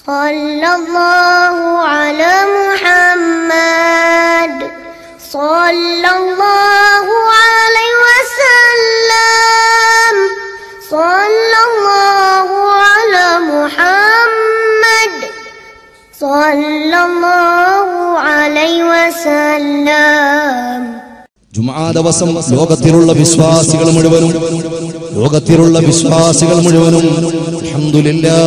صلى الله على محمد صلى الله عليه وسلم صلى الله على محمد صلى الله عليه وسلم ജുമാ ദിവസം ലോകത്തിലുള്ള വിശ്വാസികൾ മുഴുവനും ലോകത്തിലുള്ള വിശ്വാസികൾ മുഴുവനും അൽഹംദുലില്ലാ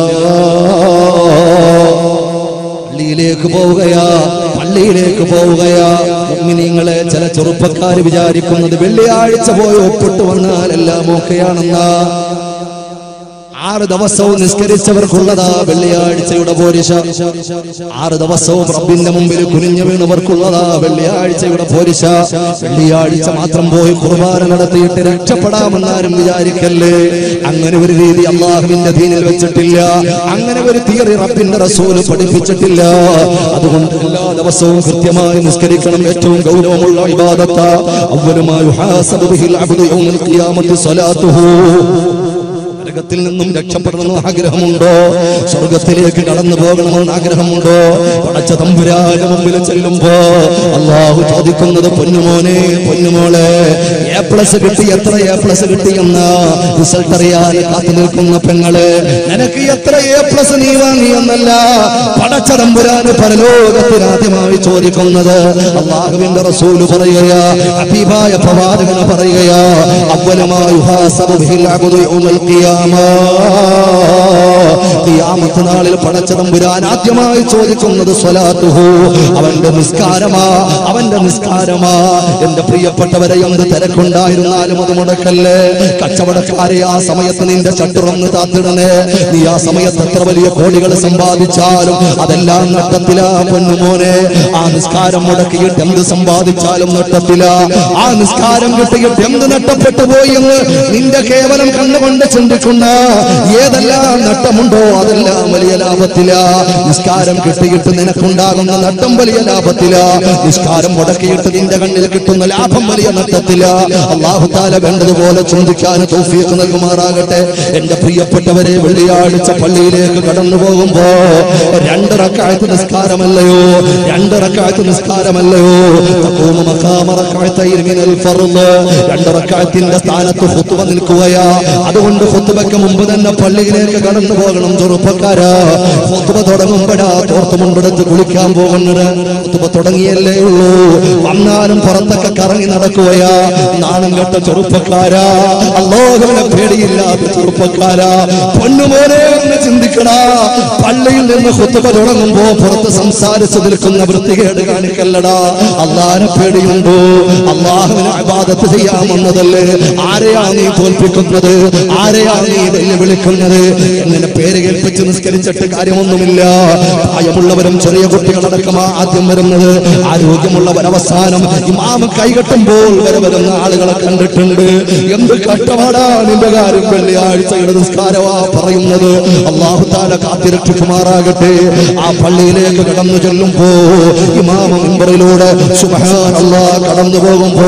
പള്ളിയിലേക്ക് പോവുകയാ പള്ളിയിലേക്ക് പോവുകയാ മുഅ്മിനീങ്ങളെ ചില ചെറുപ്പക്കാർ വിചാരിക്കുന്നത് വെള്ളിയാഴ്ച പോയി ഒപ്പിട്ട് വന്നാൽ എല്ലാം ഓക്കെയാണെന്നാ ആറ് ദിവസവും നിസ്കരിച്ചവർക്കുള്ളതാ വെള്ളിയാഴ്ചയുടെ പോരിശ ആറ് ദിവസവും റബ്ബിന്റെ മുമ്പിൽ കുനിഞ്ഞു വീണവർക്കുള്ളതാ വെള്ളിയാഴ്ചയുടെ പോരിശ വെള്ളിയാഴ്ച മാത്രം പോയി കുർബാന നടത്തിയിട്ട് രക്ഷപ്പെടാമെന്നാരും വിചാരിക്കല്ലേ അങ്ങനെ ഒരു രീതി അള്ളാഹുവിന്റെ ദീനിൽ വെച്ചിട്ടില്ല അങ്ങനെ ഒരു തിയറി റബ്ബിന്റെ റസൂല് പഠിപ്പിച്ചിട്ടില്ല അതുകൊണ്ട് എല്ലാ ദിവസവും കൃത്യമായി നിസ്കരിക്കണം ഏറ്റവും ഗൗരവമുള്ള ഇബാദത്ത അവലുമായി യുഹാസബു ബിഹിൽ അബ്ദു യൗമൽ ഖിയാമത്തി സ്വലാത്തുഹു നരകത്തിൽ നിന്നും രക്ഷപ്പെടണമെന്ന് ആഗ്രഹമുണ്ടോ സ്വർഗത്തിലേക്ക് കടന്നു പോകണമെന്ന് ആഗ്രഹമുണ്ടോ പടച്ച തമ്പുരാന്റെ മുമ്പിൽ ചെല്ലുമ്പോ അള്ളാഹു ചോദിക്കുന്നത് പൊന്നുമോനെ പൊന്നുമോളെ എ പ്ലസ് കിട്ടി എത്ര എ പ്ലസ് കിട്ടി എന്ന് റിസൾട്ട് അറിയാൻ കാത്തു നിൽക്കുന്ന പെങ്ങള് നിനക്ക് എത്ര എ പ്ലസ് നീ വാങ്ങി എന്നല്ല പടച്ച തമ്പുരാന് പരലോകത്തിൽ ആദ്യമായി ചോദിക്കുന്നത് അള്ളാഹുവിന്റെ റസൂല് പറയുകയാ ഹബീബായ പ്രവാചകന് പറയുകയാ അവലമായി യുഹാസബു ബിഹിൽ അബ്ദു യൗമൽ ഖിയാമ ഖിയാമത്ത് നാളിൽ പടച്ച തമ്പുരാൻ ആദ്യമായി ചോദിക്കുന്നത് സ്വലാത്തുഹു അവന്റെ നിസ്കാരമാ അവന്റെ നിസ്കാരമാ എന്റെ പ്രിയപ്പെട്ടവരെ എന്ത് തിരക്കുണ്ടായിരുന്നാലും അത് മുടക്കല്ലേ കച്ചവടക്കാരെ ആ സമയത്ത് നിന്റെ ചട്ടുറന്ന് താത്തിടണേ നീ ആ സമയത്ത് എത്ര വലിയ കോടികൾ സമ്പാദിച്ചാലും അതെല്ലാം നട്ടത്തിലാ പൊന്നുമോനെ ആ നിസ്കാരം മുടക്കിയിട്ട് എന്ത് സമ്പാദിച്ചാലും നട്ടത്തില ആ നിസ്കാരം കിട്ടിയിട്ട് എന്ത് നഷ്ടപ്പെട്ടു പോയി എന്ന് നിന്റെ കേവലം കണ്ണുകൊണ്ട് ചിന്തിക്കുന്ന ഏതെല്ലാം നട്ടമുണ്ടോ അതെല്ലാം വലിയ ലാഭത്തില നിസ്കാരം കിട്ടിയിട്ട് നിനക്കുണ്ടാകുന്ന നട്ടം വലിയ ലാഭത്തില നിസ്കാരം മുടക്കിയിട്ട് നിന്റെ കണ്ണിൽ കിട്ടുന്ന ലാഭം വലിയ നട്ടത്തില അള്ളാഹു താല വേണ്ടതുപോലെ ചിന്തിക്കാൻ തൗഫീഖ് നൽകുമാറാകട്ടെ എന്റെ പ്രിയപ്പെട്ടവരെ വെള്ളിയാഴ്ച പള്ളിയിലേക്ക് കടന്നു പോകുമ്പോ രണ്ട് റക്കായത്ത് നിസ്കാരമല്ലയോ രണ്ട് റക്കായത്ത് നിസ്കാരമല്ലയോ തഖൂമു മഖാമ റക്അത്തൈൻ മിനൽ ഫർള് രണ്ട് റക്കായത്തിന്റെ സ്ഥാനത്ത് ഖുത്ബ നിൽക്കുകയാ അതുകൊണ്ട് ഖുത്ബയ്ക്ക് മുമ്പ് തന്നെ പള്ളിയിലേക്ക് കടന്നു പോകണം ചെറുപ്പക്കാരാ ഖുത്ബ തുടങ്ങുമ്പോഴാ തോർത്തുമുണ്ടെടുത്ത് കുളിക്കാൻ പോകുന്നത് ഖുത്ബ തുടങ്ങിയല്ലേ ഉള്ളൂ വന്നാലും പുറത്തൊക്കെ കറങ്ങി നടക്കുകയാ നാണം കെട്ട ചെറുപ്പക്കാരാ അള്ളാഹുവിനെ പേടിയില്ലാത്ത ചെറുപ്പക്കാരാ പൊന്നുമോനെ എന്ന് ചിന്തിക്കടാ പള്ളിയിൽ നിന്ന് ഖുത്ബ തുടങ്ങുമ്പോ പുറത്ത് സംസാരിച്ചു നിൽക്കുന്ന വൃത്തികേട് കാണിക്കല്ലടാ അള്ളാഹിനെ പേടിയുണ്ടോ അള്ളാഹുവിനെ അബാദത്ത് ചെയ്യാമെന്നതല്ലേ ആരെയാ നീ തോൽപ്പിക്കുന്നത് ആരെയാ നീ വെല്ലുവിളിക്കുന്നത് എങ്ങനെ പേര് കേൾപ്പിച്ച് നിസ്കരിച്ചിട്ട് കാര്യമൊന്നുമില്ല പ്രായമുള്ളവരും ചെറിയ കുട്ടികളടക്കമാ ആദ്യം വരുന്നത് ആരോഗ്യമുള്ളവർ അവസാനം ഇമാമ് കൈകെട്ടുമ്പോൾ വരെ വരുന്ന ആളുകളെ കണ്ടിട്ടുണ്ട് എന്ത് കഷ്ടപാടാ നിന്റെ കാര്യം വെള്ളിയാഴ്ചയുടെ നിസ്കാരമാ പറയുന്നത് അള്ളാഹു താല കാത്തിരക്ഷിക്കുമാറാകട്ടെ ആ പള്ളിയിലേക്ക് കടന്നു ചെല്ലുമ്പോ ഇമാമ മിമ്പറിലൂടെ സുബ്ഹാൻ അല്ലാഹ് കടന്നു പോകുമ്പോ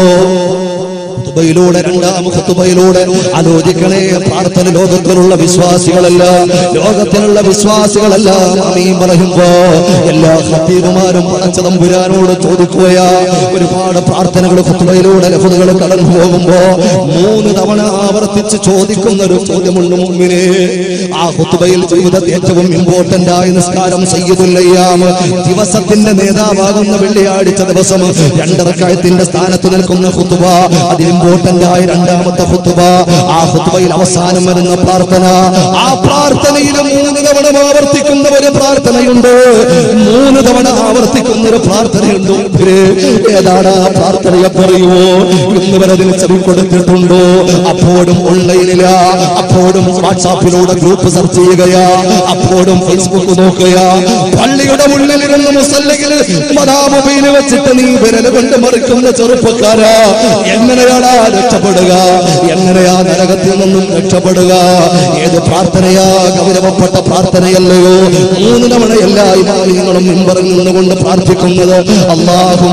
ഖുതുബയിലൂടെ രണ്ടാം ഖുതുബയിലൂടെ ആലോചിക്കണേ പ്രാർത്ഥന ലോകത്തിലുള്ള വിശ്വാസികളല്ല ലോകത്തിലുള്ള വിശ്വാസികളല്ല അമീൻ പറയുമ്പോ എല്ലാ ഖത്തീബുമാരും പടച്ച തമ്പുരാനോട് ചോദിക്കുകയാ ഒരുപാട് പ്രാർത്ഥനകൾ ഖുതുബയിലൂടെ ലഹുദുകൾ കടന്നു പോകുമ്പോ മൂന്ന് തവണ ആവർത്തിച്ച് ചോദിക്കുന്ന ഒരു ചോദ്യമുണ്ട് മുമ്പിനെ ആ ഖുതുബയിൽ ജീവിതത്തിൽ ഏറ്റവും ഇമ്പോർട്ടന്റ് ആയ നിസ്കാരം സയ്യിദുല്ലയ്യാം ദിവസത്തിന്റെ നേതാവാകുന്ന വെള്ളിയാഴ്ച ദിവസം രണ്ടറക്കായത്തിന്റെ സ്ഥാനത്ത് നിൽക്കുന്ന ഖുതുബ അതിൽ ഇമ്പോർട്ടന്റ് ആയ രണ്ടാമത്തെ ഖുതുബ ആ ഖുതുബയിൽ അവസാനം വരുന്ന പ്രാർത്ഥന ആ പ്രാർത്ഥനയിൽ മൂന്ന് തവണ ആവർത്തിക്കുന്ന ഒരു പ്രാർത്ഥനയുണ്ട് മൂന്ന് തവണ ആവർത്തിക്കുന്ന ഒരു പ്രാർത്ഥനയുണ്ട് ഉപ്പേ, ഏതാണ് ആ പ്രാർത്ഥനയെ പറയുമോ ഇന്ന് വരെ അതിന് ചെവി കൊടുത്തിട്ടുണ്ടോ അപ്പോഴും ഓൺലൈനില അപ്പോഴും വാട്സാപ്പിലൂടെ ഗ്രൂപ്പ് സെർച്ച് ചെയ്യുകയാ അപ്പോഴും ഫേസ്ബുക്ക് നോക്കുകയാ പള്ളിയുടെ ഉള്ളിലിരുന്ന് മുസല്ലയിൽ മൊബൈൽ വെച്ചിട്ട് നീ വിരൽ കൊണ്ട് മറിക്കുന്ന ചെറുപ്പക്കാരാ എങ്ങനെയാടാ രക്ഷപ്പെടുക എങ്ങനെയാ നരകത്തിൽ നിന്നും രക്ഷപ്പെടുക ഏത് പ്രാർത്ഥനയാ ഗൗരവപ്പെട്ട പ്രാർത്ഥനയല്ലയോ മൂന്ന് തവണ എല്ലാ ഇമാമിങ്ങളും മിമ്പറിൽ നിന്നുകൊണ്ട് പ്രാർത്ഥിക്കുന്നത് അള്ളാഹും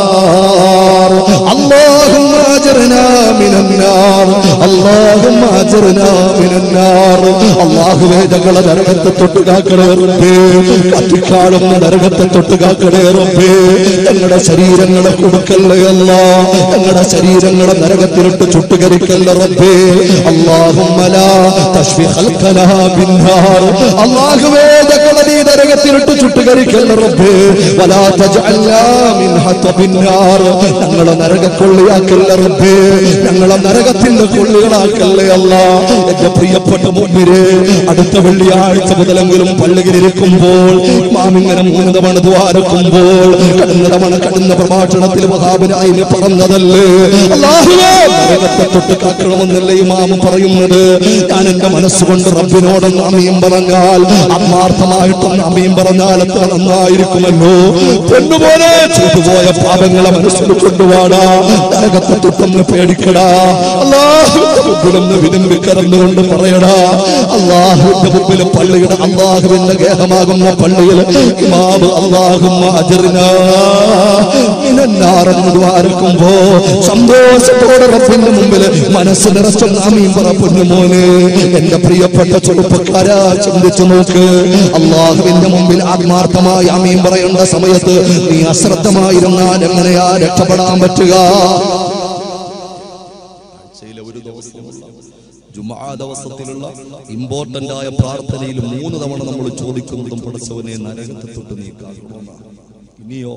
اللهم اجرنا من النار اللهم اجرنا അജ്റനാ മിനന്നാർ അല്ലാഹുവേ ഞങ്ങളെ നരകത്തെ തൊട്ട് കാക്കണേ റബ്ബേ കത്തിക്കാളുന്ന നരകത്തെ തൊട്ട് കാക്കണേ റബ്ബേ ഞങ്ങളുടെ ശരീരങ്ങളെ കൊടുക്കല്ലേ അല്ല ഞങ്ങളുടെ ശരീരങ്ങളെ നരകത്തിലിട്ട് ചുട്ടുകരിക്കല്ല റബ്ബേ അല്ലാഹുമ്മ ലാ തശ്ഫി ഖൽഖനാ ബിന്നാർ അല്ലാഹുവേ ഞങ്ങളെ നീ നരകത്തിലിട്ട് ചുട്ടുകരിക്കല്ല റബ്ബേ വലാ തജ്അൽനാ മിൻ ഹതബിന്നാർ ഞങ്ങളെ നരകക്കൊള്ളിയാക്കല്ല റബ്ബേ ഞങ്ങളെ നരകത്തിന്റെ കൊള്ളികളാക്കല്ലേ അല്ല എന്റെ പ്രിയപ്പെട്ട മുമ്പിരെ അടുത്ത വെള്ളിയാഴ്ച മുതലെങ്കിലും പള്ളിയിലിരിക്കുമ്പോൾ മാമിങ്ങനെ മൂന്ന് തവണ ദ്വാരക്കുമ്പോൾ കടന്ന തവണ കടന്ന പ്രഭാഷണത്തിൽ മഹാബിനായി പറഞ്ഞതല്ലേ അല്ലാഹുവേ നരകത്തെ തൊട്ട് കാക്കണമെന്നല്ലേ ഇമാമ പറയുന്നത് ഞാൻ എന്റെ മനസ്സുകൊണ്ട് റബ്ബിനോട് അമ്മയും പറഞ്ഞാൽ ആത്മാർത്ഥമായിട്ടും അമ്മയും പറഞ്ഞാൽ എത്ര നന്നായിരിക്കുമല്ലോ പെണ്ണുപോലെ ചെയ്തുപോയ പാപങ്ങളെ മനസ്സിൽ കൊണ്ടുപോടാ നരകത്തെ തൊട്ടൊന്ന് പേടിക്കടാ അള്ളാഹുവിന്റെ മുമ്പിലൊന്ന് വിരുമ്പി കറന്നുകൊണ്ട് പറയടാ അള്ളാഹുവിന്റെ മുമ്പിൽ പള്ളിയുടെ അള്ളാഹുവിന്റെ ഗേഹമാകുന്ന പള്ളിയിൽ ഇമാമ് അള്ളാഹുമ്മ അജറിനാ മിനന്നാറെന്ന് ദ്വാരക്കുമ്പോ സന്തോഷത്തോടെ റബ്ബിന്റെ മുമ്പിൽ മനസ്സ് നിറച്ച നാമീം പറ പൊന്നുമോനെ എന്റെ പ്രിയപ്പെട്ട ചെറുപ്പക്കാരാ ചിന്തിച്ചു നോക്ക് അള്ളാഹുവിന്റെ മുമ്പിൽ ആത്മാർത്ഥമായി ആമീം പറയേണ്ട സമയത്ത് നീ അശ്രദ്ധമായിരുന്നാൽ എങ്ങനെയാ രക്ഷപ്പെടാൻ പറ്റുക ആഴ്ചയിലെ ഒരു ദിവസമുള്ള ജുമാ ദിവസത്തിലുള്ള ഇമ്പോർട്ടന്റ് ആയ പ്രാർത്ഥനയിൽ മൂന്ന് തവണ നമ്മൾ ചോദിക്കുന്നതും പഠിച്ചവനെ നരകത്തെ തൊട്ട് നീക്കാറുള്ള ഇനിയോ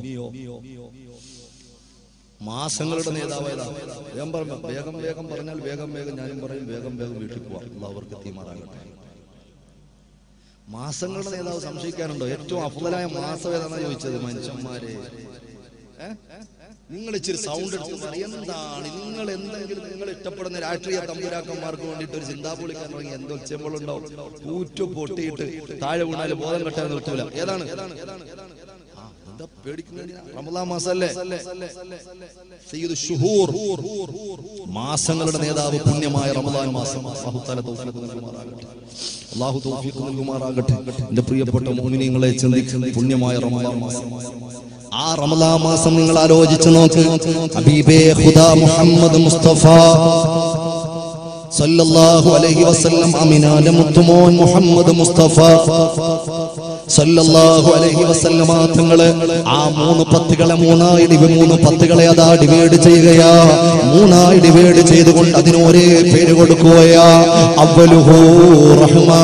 മാസങ്ങളുടെ നേതാവ് ഏതാ? വേഗം പറഞ്ഞോ. വേഗം വേഗം പറഞ്ഞാൽ വേഗം വേഗം ഞാനും പറയും വേഗം വേഗം വീട്ടിൽ പോവാം അള്ളാഹ് അവർക്ക് തീമാറാകട്ടെ മാസങ്ങളുടെ നേതാവ് സംശയിക്കാനുണ്ടോ ഏറ്റവും അഫുതലായ മാസം ഏതാണെന്ന് ചോദിച്ചത് മനുഷ്യന്മാരെ ഏ? നിങ്ങൾ ഇച്ചിരി സൗണ്ട് എടുത്ത് പറയും എന്താണ് നിങ്ങൾ എന്തെങ്കിലും നിങ്ങൾ ഇഷ്ടപ്പെടുന്ന രാഷ്ട്രീയ തമ്പുരാക്കന്മാർക്ക് വേണ്ടിയിട്ട് ഒരു ചിന്താപൊളിക്കാൻ തുടങ്ങി എന്തോ ചെമ്പളുണ്ടാവും കൂറ്റു പൊട്ടിയിട്ട് താഴെ വീണാല് ബോധം കെട്ടാൻ നിർത്തൂല ഏതാണ് ആ, എന്താ പേടിക്കുന്നത് റമദാൻ മാസല്ലേ സയ്യിദ് ഷുഹൂർ മാസങ്ങളുടെ നേതാവ് പുണ്യമായ റമദാൻ മാസം അല്ലാഹു തആല തൗഫീഖ് നൽകുമാറാകട്ടെ അല്ലാഹു തൗഫീഖ് നൽകുമാറാകട്ടെ എന്റെ പ്രിയപ്പെട്ട മുഅ്മിനീങ്ങളെ ചിന്തിക്കുന്ന പുണ്യമായ റമദാൻ മാസം ആ റമദാൻ മാസം നിങ്ങൾ ആലോചിച്ച് നോക്ക് ഹബീബേ ഖുദാ മുഹമ്മദ് മുസ്തഫ സല്ലല്ലാഹു അലൈഹി വസല്ലം അമിനാന്റെ മുത്തുമോൻ മുഹമ്മദ് മുസ്തഫ സല്ലല്ലാഹു അലൈഹി വസല്ലമ തങ്ങള് ആ മൂന്ന് പത്തുകളെ മൂന്നായി ഡിവ മൂന്ന് പത്തുകളെ അതാ ഡിവൈഡ് ചെയ്യുകയാ മൂന്നായി ഡിവൈഡ് ചെയ്തുകൊണ്ട് അതിന് ഒരേ പേര് കൊടുക്കുകയാ അവലുഹു റഹ്മാ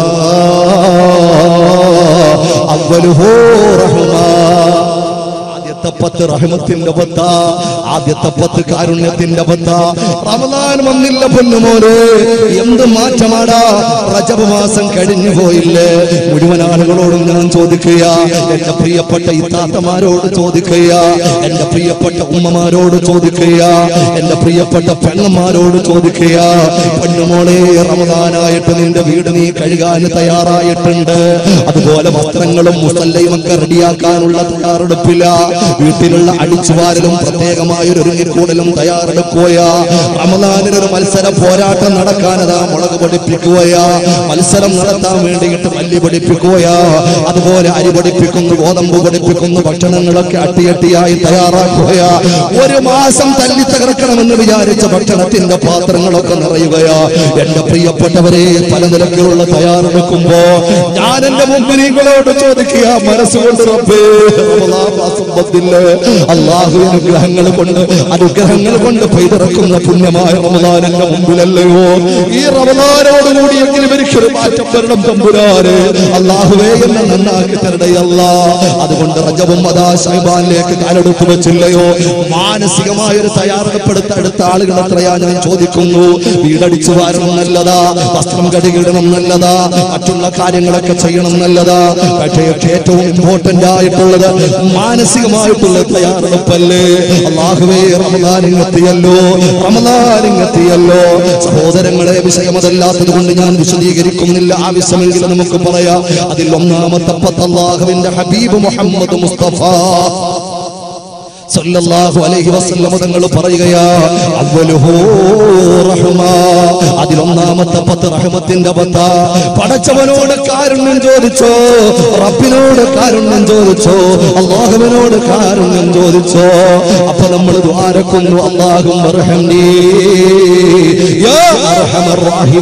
അവലുഹു റഹ്മാ ആദ്യത്തെ പത്ത് റഹ്മത്തിന്റെ പത്ത ആദ്യത്തെ പത്ത് കാരുണ്യത്തിന്റെ പത്ത റമദാൻ വന്നില്ല പൊന്നുമോനെ എന്ത് മാറ്റമാടാ റജബ് മാസം കഴിഞ്ഞു പോയില്ലേ മുഴുവൻ ആളുകളോടും ഞാൻ ചോദിക്കുക എന്റെ പ്രിയപ്പെട്ട ഇത്താത്തമാരോട് ചോദിക്കുക എന്റെ പ്രിയപ്പെട്ട ഉമ്മമാരോട് ചോദിക്കുക എന്റെ പ്രിയപ്പെട്ട പെണ്ണന്മാരോട് ചോദിക്കുക പൊന്നുമോളെ റമദാനായിട്ട് നിന്റെ വീട് നീ കഴുകാൻ തയ്യാറായിട്ടുണ്ട് അതുപോലെ വസ്ത്രങ്ങളും മുസല്ലയും ഒക്കെ റെഡിയാക്കാനുള്ള തയ്യാറെടുപ്പില്ല വീട്ടിലുള്ള അടിച്ചുവാരലും പ്രത്യേകമായ ഒരു ഒരുങ്ങിക്കൂടലും തയ്യാറെടുക്കുകയാ റമദാനിന് ഒരു മത്സര പോരാട്ടം നടക്കാനതാ മുളക് പഠിപ്പിക്കുകയാ മത്സരം നടത്താൻ വേണ്ടിയിട്ട് മല്ലി പഠിപ്പിക്കുകയാ അതുപോലെ അരി പഠിപ്പിക്കുന്നു ഗോതമ്പ് പഠിപ്പിക്കുന്നു ഭക്ഷണങ്ങളൊക്കെ അട്ടിയട്ടിയായി തയ്യാറാക്കുകയാ ഒരു മാസം തല്ലി തകർക്കണമെന്ന് വിചാരിച്ച ഭക്ഷണത്തിന്റെ പാത്രങ്ങളൊക്കെ നിറയുകയാ എന്റെ പ്രിയപ്പെട്ടവരെ പല നിലക്കിലുള്ള തയ്യാറെടുക്കുമ്പോ ഞാൻ എന്റെ മുമ്പിനീകളോട് ചോദിക്കുക മനസ്സുകൊണ്ട് റബ്ബേ റമദാൻ മാസം വന്നില്ലേ അള്ളാഹു അനുഗ്രഹങ്ങൾ കൊണ്ട് അനുഗ്രഹങ്ങൾ കൊണ്ട് പെയ്തിറക്കുന്ന പുണ്യമായ റമദാനിന്റെ മുമ്പിലല്ലയോ ഈ റമദാനോടുകൂടി എങ്കിലും എനിക്കൊരു മാറ്റം വരണം തമ്പുരാന് അള്ളാഹുവേ എന്നെ നന്നാക്കി തരണയല്ല അതുകൊണ്ട് റജബും അതാ സാഹിബാനിലേക്ക് കാലെടുത്ത് വെച്ചില്ലയോ മാനസികമായ ഒരു തയ്യാറെടുപ്പെടുത്ത അടുത്ത ആളുകൾ എത്രയാ ഞാൻ ചോദിക്കുന്നു വീടടിച്ചു വാരണം നല്ലതാ വസ്ത്രം കടുകിടണം നല്ലതാ മറ്റുള്ള കാര്യങ്ങളൊക്കെ ചെയ്യണം നല്ലതാ പക്ഷേ ഏറ്റവും ഇമ്പോർട്ടന്റ് ആയിട്ടുള്ളത് മാനസികമായിട്ടുള്ള തയ്യാറെടുപ്പല്ലേ അള്ളാഹുവേ റമദാനിങ്ങെത്തിയല്ലോ റമദാനിങ്ങെത്തിയല്ലോ സഹോദരങ്ങളെ വിഷയമതല്ലാത്തത് കൊണ്ട് ഞാൻ വിശദീകരിക്കുന്നില്ല ആവശ്യമെങ്കിലും നമുക്ക് പറയാം അതിൽ ഒന്നാമത്തെ പത്ത് അള്ളാഹുവിന്റെ ഹബീബ് മുഹമ്മദ് മുസ്തഫ സല്ലല്ലാഹു അലൈഹി വസല്ലം തങ്ങൾ പറയുകയാ അവ്വലുഹു റഹ്മ അതിലൊന്നാമത്തെ പത്ത് റഹ്മത്തിന്റെ പത്ത പടച്ചവനോട് കാരുണ്യം ചോദിച്ചോ റബ്ബിനോട് കാരുണ്യം ചോദിച്ചോ അള്ളാഹുവിനോട് കാരുണ്യം ചോദിച്ചോ അപ്പൊ നമ്മൾ ദ്വാരക്കുന്നു അള്ളാഹും അർഹംനീ യാ അർഹമർ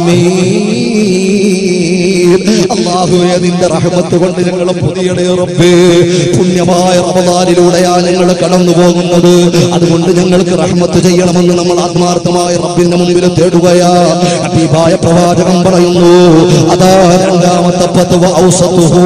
റഹീമീൻ അള്ളാഹുവേ നിന്റെ റഹ്മത്ത് കൊണ്ട് ഞങ്ങൾ പുതിയടേ റബ്ബേ പുണ്യമായ റമദാനിലൂടെയാ ഞങ്ങൾ കടന്നു പോകുന്നത് അതുകൊണ്ട് ഞങ്ങൾക്ക് റഹ്മത്ത് ചെയ്യണമെന്ന് നമ്മൾ ആത്മാർത്ഥമായ റബ്ബിന്റെ മുമ്പിൽ തേടുകയാ ഹബീബായ പ്രവാചകൻ പറയുന്നു അതാ രണ്ടാമത്തെ പത്ത് ഔസത്തുഹു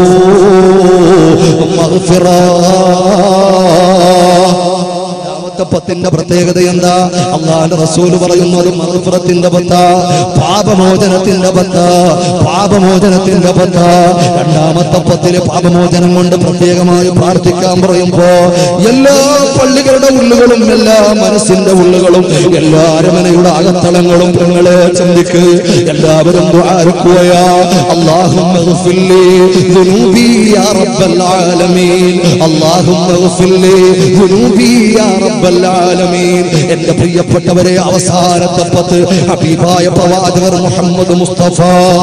രണ്ടാമത്തെ പത്തിന്റെ പ്രത്യേകത എന്താ അള്ളാന്റെ റസൂല് പറയുന്നത് മഹഫുറത്തിന്റെ പത്ത പാപമോചനത്തിന്റെ പത്ത പാപമോചനത്തിന്റെ പത്ത രണ്ടാമത്തെ പത്തില് പാപമോചനം കൊണ്ട് പ്രത്യേകമായി പ്രാർത്ഥിക്കാൻ പറയുമ്പോ എല്ലാ പള്ളികളുടെ ഉള്ളുകളും എല്ലാ മനസ്സിന്റെ ഉള്ളുകളും എല്ലാ അരമനയുടെ അകത്തളങ്ങളും നിങ്ങളെ ചിന്തിക്ക് എല്ലാവരും ദ്വാരക്കുകയാ اللهم اغفر لي ذنوبي يا رب العالمين اللهم اغفر لي ذنوبي يا رب العالمين എന്റെ പ്രിയപ്പെട്ടവരെ അവസാനത്തെ പത്ത് ഹബീബായ പ്രവാചകർ മുഹമ്മദ് മുസ്തഫ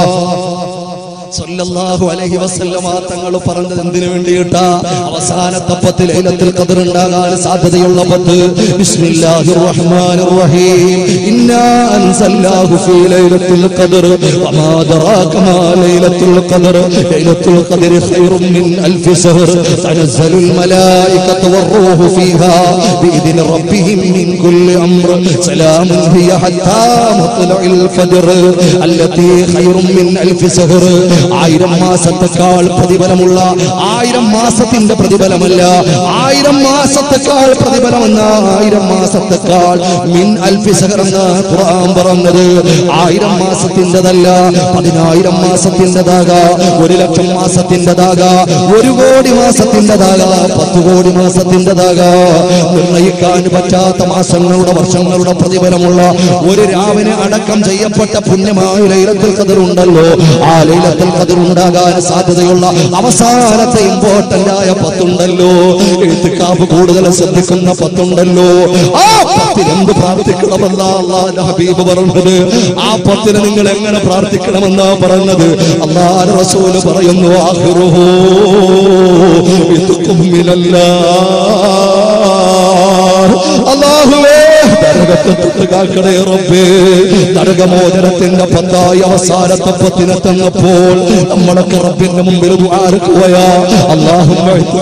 സല്ലല്ലാഹു അലൈഹി വസല്ലമ തങ്ങൾ പറഞ്ഞത് എന്തിനു വേണ്ടിയിട്ടാ അവസാനത്തെ പത്ത് ലൈലത്തുൽ ഖദർ ഉണ്ടാകാൻ സാധ്യതയുള്ള പത്ത് ബിസ്മില്ലാഹിർ റഹ്മാനിർ റഹീം ഇന്നാ അൻസൽനാഹു ഫീ ലൈലത്തുൽ ഖദർ വമാ ദറാക മാ ലൈലത്തുൽ ഖദർ ലൈലത്തുൽ ഖദർ ഖൈറും മിൻ അൽഫി ശഹർ തനസ്സലുൽ മലായികത്തു വറൂഹു ഫീഹാ ബിഇذن ربهم من كل أمر سلام هي حتى مطلع الفجر التي خير من ألف شهر ആയിരം മാസത്തെക്കാൾ പ്രതിഫലമുള്ള ആയിരം മാസത്തിന്റെ പ്രതിഫലമല്ല ആയിരം മാസത്തെക്കാൾ പ്രതിഫലമെന്ന ആയിരം മാസത്തെക്കാൾ മിൻ അൽഫിസഹർ എന്ന ഖുർആൻ പറഞ്ഞത് ആയിരം മാസത്തിൻ്റെതല്ല പതിനായിരം മാസത്തിൻ്റെതാകാ ഒരു ലക്ഷം മാസത്തിൻ്റെതാകാ ഒരു കോടി മാസത്തിൻ്റെതാകാ പത്ത് കോടി മാസത്തിൻ്റെതാകാ നിർണയിക്കാൻ പറ്റാത്ത മാസങ്ങളുടെ വർഷങ്ങളുടെ പ്രതിഫലമുള്ള ഒരു രാവിനെ അടക്കം ചെയ്യപ്പെട്ട പുണ്യമായ ലൈലത്തിൽ കതിറുണ്ടല്ലോ ആ ലൈലത്തിൽ കതിറുണ്ടാകാൻ സാധ്യതയുള്ള അവസാനത്തെ ഇമ്പോർട്ടന്റ് ആയ പത്തുണ്ടല്ലോ എഴുത്തുക്കാവ് കൂടുതൽ ശ്രദ്ധിക്കുന്ന പത്തുണ്ടല്ലോ ആ പത്തിൽ എന്ത് പ്രാർത്ഥിക്കണമെന്ന അള്ളാന്റെ ഹബീബ് പറഞ്ഞത് ആ പത്തിന് നിങ്ങൾ എങ്ങനെ പ്രാർത്ഥിക്കണമെന്നാ പറഞ്ഞത് അള്ളാഹ് റസൂല് പറയുന്നു ആഹിറുഹോ ഇതുക്കും അള്ളാഹുവേ നരകത്തെ തൊട്ട് കാക്കണേ റബ്ബേ നരകമോചനത്തിന്റെ പത്തായി അവസാനത്തെ പത്തിനെത്തന്നപ്പോൾ നമ്മളൊക്കെ റബ്ബിന്റെ മുമ്പിൽ ആർക്കുകയാ അള്ളാഹും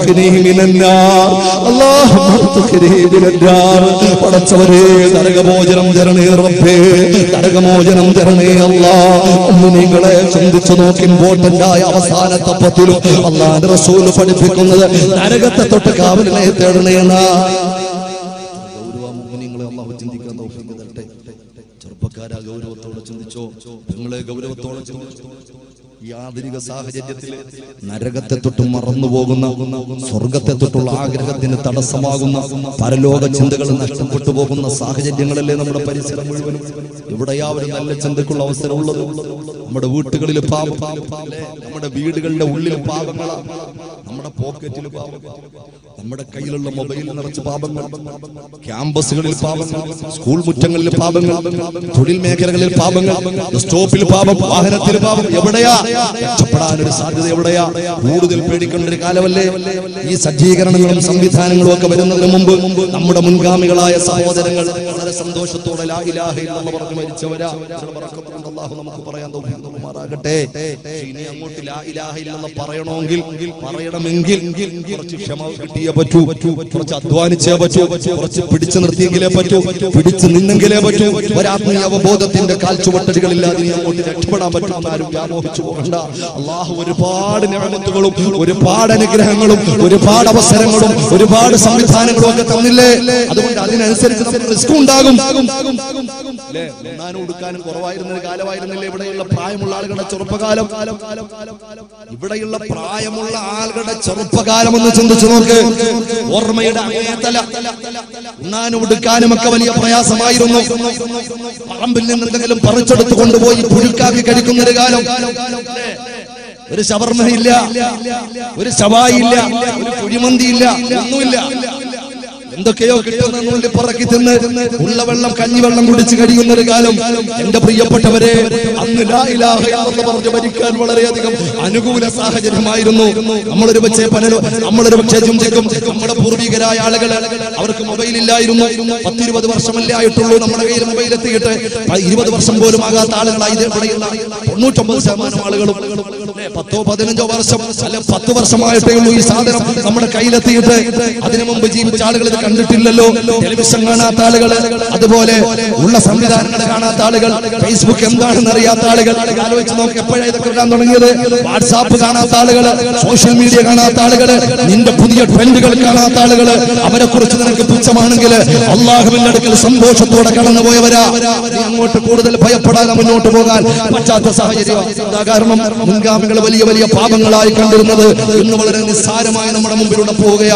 പടച്ചവരെ നരകമോചനം തരണേ റബ്ബേ നരകമോചനം തരണേ അല്ലാ ഒന്ന് നിങ്ങളെ ചിന്തിച്ചു നോക്കി ഇമ്പോർട്ടന്റ് ആയ അവസാനത്തെ പത്തിലും അള്ളാന്റെ റസൂല് പഠിപ്പിക്കുന്നത് നരകത്തെ തൊട്ട് കാവലിനെ തേടണേ എന്നാ ഗൗരവമുഖനിങ്ങളെ അള്ളാഹു ചിന്തിക്കാൻ തൗഫീഖ് തരട്ടെ ചെറുപ്പക്കാരാ ഗൗരവത്തോടെ ചിന്തിച്ചോ നിങ്ങളെ ഗൗരവത്തോടെ ചിന്തിച്ചോ ഈ ആധുനിക സാഹചര്യത്തിൽ നരകത്തെ തൊട്ട് മറന്നു പോകുന്ന സ്വർഗത്തെ തൊട്ടുള്ള ആഗ്രഹത്തിന് തടസ്സമാകുന്ന പരലോക ചിന്തകൾ നഷ്ടപ്പെട്ടു പോകുന്ന സാഹചര്യങ്ങളല്ലേ നമ്മുടെ പരിസരം മുഴുവനും എവിടെയാ ഒരു നല്ല ചിന്തക്കുള്ള അവസരമുള്ളത് നമ്മുടെ വീട്ടുകളിൽ പാപം അല്ലേ? നമ്മുടെ വീടുകളുടെ ഉള്ളിൽ പാപങ്ങളാ നമ്മുടെ പോക്കറ്റിൽ പാപം നമ്മുടെ കയ്യിലുള്ള മൊബൈൽ നിറച്ച് പാപങ്ങൾ ക്യാമ്പസുകളിൽ പാപങ്ങൾ സ്കൂൾ മുറ്റങ്ങളിൽ പാപങ്ങൾ തൊഴിൽ മേഖലകളിൽ പാപങ്ങൾ സ്റ്റോപ്പിൽ പാപം വാഹനത്തിൽ പാപം എവിടെയാ രക്ഷപ്പെടാൻ ഒരു സാധ്യത എവിടെയാ കൂടുതൽ പേടിക്കേണ്ട ഒരു കാലമല്ലേ ഈ സജ്ജീകരണങ്ങളും സംവിധാനങ്ങളും ഒക്കെ വരുന്നതിന് മുമ്പ് നമ്മുടെ മുൻഗാമികളായ സഹോദരങ്ങൾ വളരെ സന്തോഷത്തോടെ ലാ ഇലാഹ ഇല്ലല്ലാഹ് പറഞ്ഞു മരിച്ചവരാ ചില ബറക്കത്തുകൊണ്ട് അല്ലാഹു നമുക്ക് പറയാൻ തൗഫീഖ് നൽകുമാറാകട്ടെ ഇനി അങ്ങോട്ട് ലാ ഇലാഹ ഇല്ലല്ലാഹ് പറയണമെങ്കിൽ പറയണമെങ്കിൽ കുറച്ച് ക്ഷമ കിട്ടിയേ പറ്റൂ കുറച്ച് അധ്വാനിച്ചേ പറ്റൂ കുറച്ച് പിടിച്ചു നിർത്തിയെങ്കിലേ പറ്റൂ പിടിച്ചു നിന്നെങ്കിലേ പറ്റൂ ഒരാത്മീയ അവബോധത്തിന്റെ കാൽച്ചുവട്ടടികളില്ലാതെ ഇനി അങ്ങോട്ട് രക്ഷപ്പെടാൻ പറ്റും ആരും വ്യാമോഹിച്ചു പോകണ്ട അള്ളാഹു ഒരുപാട് നിഴമത്തുകളും ഒരുപാട് അനുഗ്രഹങ്ങളും ഒരുപാട് അവസരങ്ങളും ഒരുപാട് സംവിധാനങ്ങളും ഒക്കെ തന്നില്ലേ അതുകൊണ്ട് അതിനനുസരിച്ച് നമുക്ക് റിസ്ക് ഉണ്ടാകും അല്ലേ? ഉണ്ണാനും ഉടുക്കാനും കുറവായിരുന്ന ഒരു കാലമായിരുന്നില്ലേ ഇവിടെയുള്ള പ്രായമുള്ള ആളുകളുടെ ചെറുപ്പകാലം ഇവിടെയുള്ള പ്രായമുള്ള ആളുകളുടെ ചെറുപ്പകാലം എന്ന് ചിന്തിച്ചു നോക്ക് ഓർമ്മയുടെ അങ്ങേതല ഉണ്ണാനും ഉടുക്കാനും ഒക്കെ വലിയ പ്രയാസമായിരുന്നു പറമ്പിൽ നിന്ന് എന്തെങ്കിലും പറിച്ചെടുത്ത് കൊണ്ടുപോയി പുഴുക്കാക്കി കഴിക്കുന്ന ഒരു കാലം ഒരു ഷവർമ്മയില്ല ഒരു ശവായില്ല ഒരു കുഴിമന്തിയില്ല ഒന്നുമില്ല എന്തൊക്കെയോ കിട്ടുന്ന നൂല് പറക്കി തിന്ന് ഉള്ള വെള്ളം കഞ്ഞിവെള്ളം കുടിച്ച് കഴിയുന്ന ഒരു കാലം എന്റെ പ്രിയപ്പെട്ടവരെ അന്ന് ലാ ഇലാഹ ഇല്ലല്ലാഹ് പറഞ്ഞ് മരിക്കാൻ വളരെയധികം അനുകൂല സാഹചര്യമായിരുന്നു നമ്മളൊരു പക്ഷേ പലരും നമ്മളൊരു പക്ഷേ ചിന്തിക്കും നമ്മുടെ പൂർവികരായ ആളുകൾ അവർക്ക് മൊബൈൽ ഇല്ലായിരുന്നു പത്തിരുപത് വർഷമല്ലേ ആയിട്ടുള്ളൂ നമ്മുടെ കയ്യിൽ മൊബൈൽ എത്തിയിട്ട് ഇരുപത് വർഷം പോലും ആകാത്ത ആളുകളായി ഇത് പറയുന്ന തൊണ്ണൂറ്റൊമ്പത് ശതമാനം ആളുകളും അല്ലേ, പത്തോ പതിനഞ്ചോ വർഷം അല്ലെ പത്ത് വർഷമായിട്ടേ ഉള്ളൂ ഈ സാധനം നമ്മുടെ കയ്യിലെത്തിയിട്ട് അതിനു മുമ്പ് ജീവിച്ച ആളുകൾ ഇത് കണ്ടിട്ടില്ലല്ലോ ടെലിവിഷൻ കാണാത്ത ആളുകൾ അതുപോലെ ഉള്ള സംവിധാനങ്ങൾ കാണാത്ത ആളുകൾ ഫേസ്ബുക്ക് എന്താണെന്ന് അറിയാത്ത ആളുകൾ ആലോചിച്ച് നോക്കി എപ്പോഴാണ് ഇതൊക്കെ വരാൻ തുടങ്ങിയത് വാട്സാപ്പ് കാണാത്ത ആളുകൾ സോഷ്യൽ മീഡിയ കാണാത്ത ആളുകൾ നിന്റെ പുതിയ ട്രെൻഡുകൾ കാണാത്ത ആളുകൾ അവരെ കുറിച്ച് നിനക്ക് പുച്ഛമാണെങ്കിൽ അള്ളാഹുവിന്റെ അടുക്കൽ സന്തോഷത്തോടെ കടന്നുപോയവരാ നീ അങ്ങോട്ട് കൂടുതൽ ഭയപ്പെടാതെ മുന്നോട്ട് പോകാൻ പറ്റാത്ത സാഹചര്യം ഇതാ കാരണം മുൻഗാമികൾ വലിയ വലിയ പാപങ്ങളായി കണ്ടിരുന്നത് ഇന്ന് വളരെ നിസ്സാരമായി നമ്മുടെ മുമ്പിലൂടെ പോവുകയാ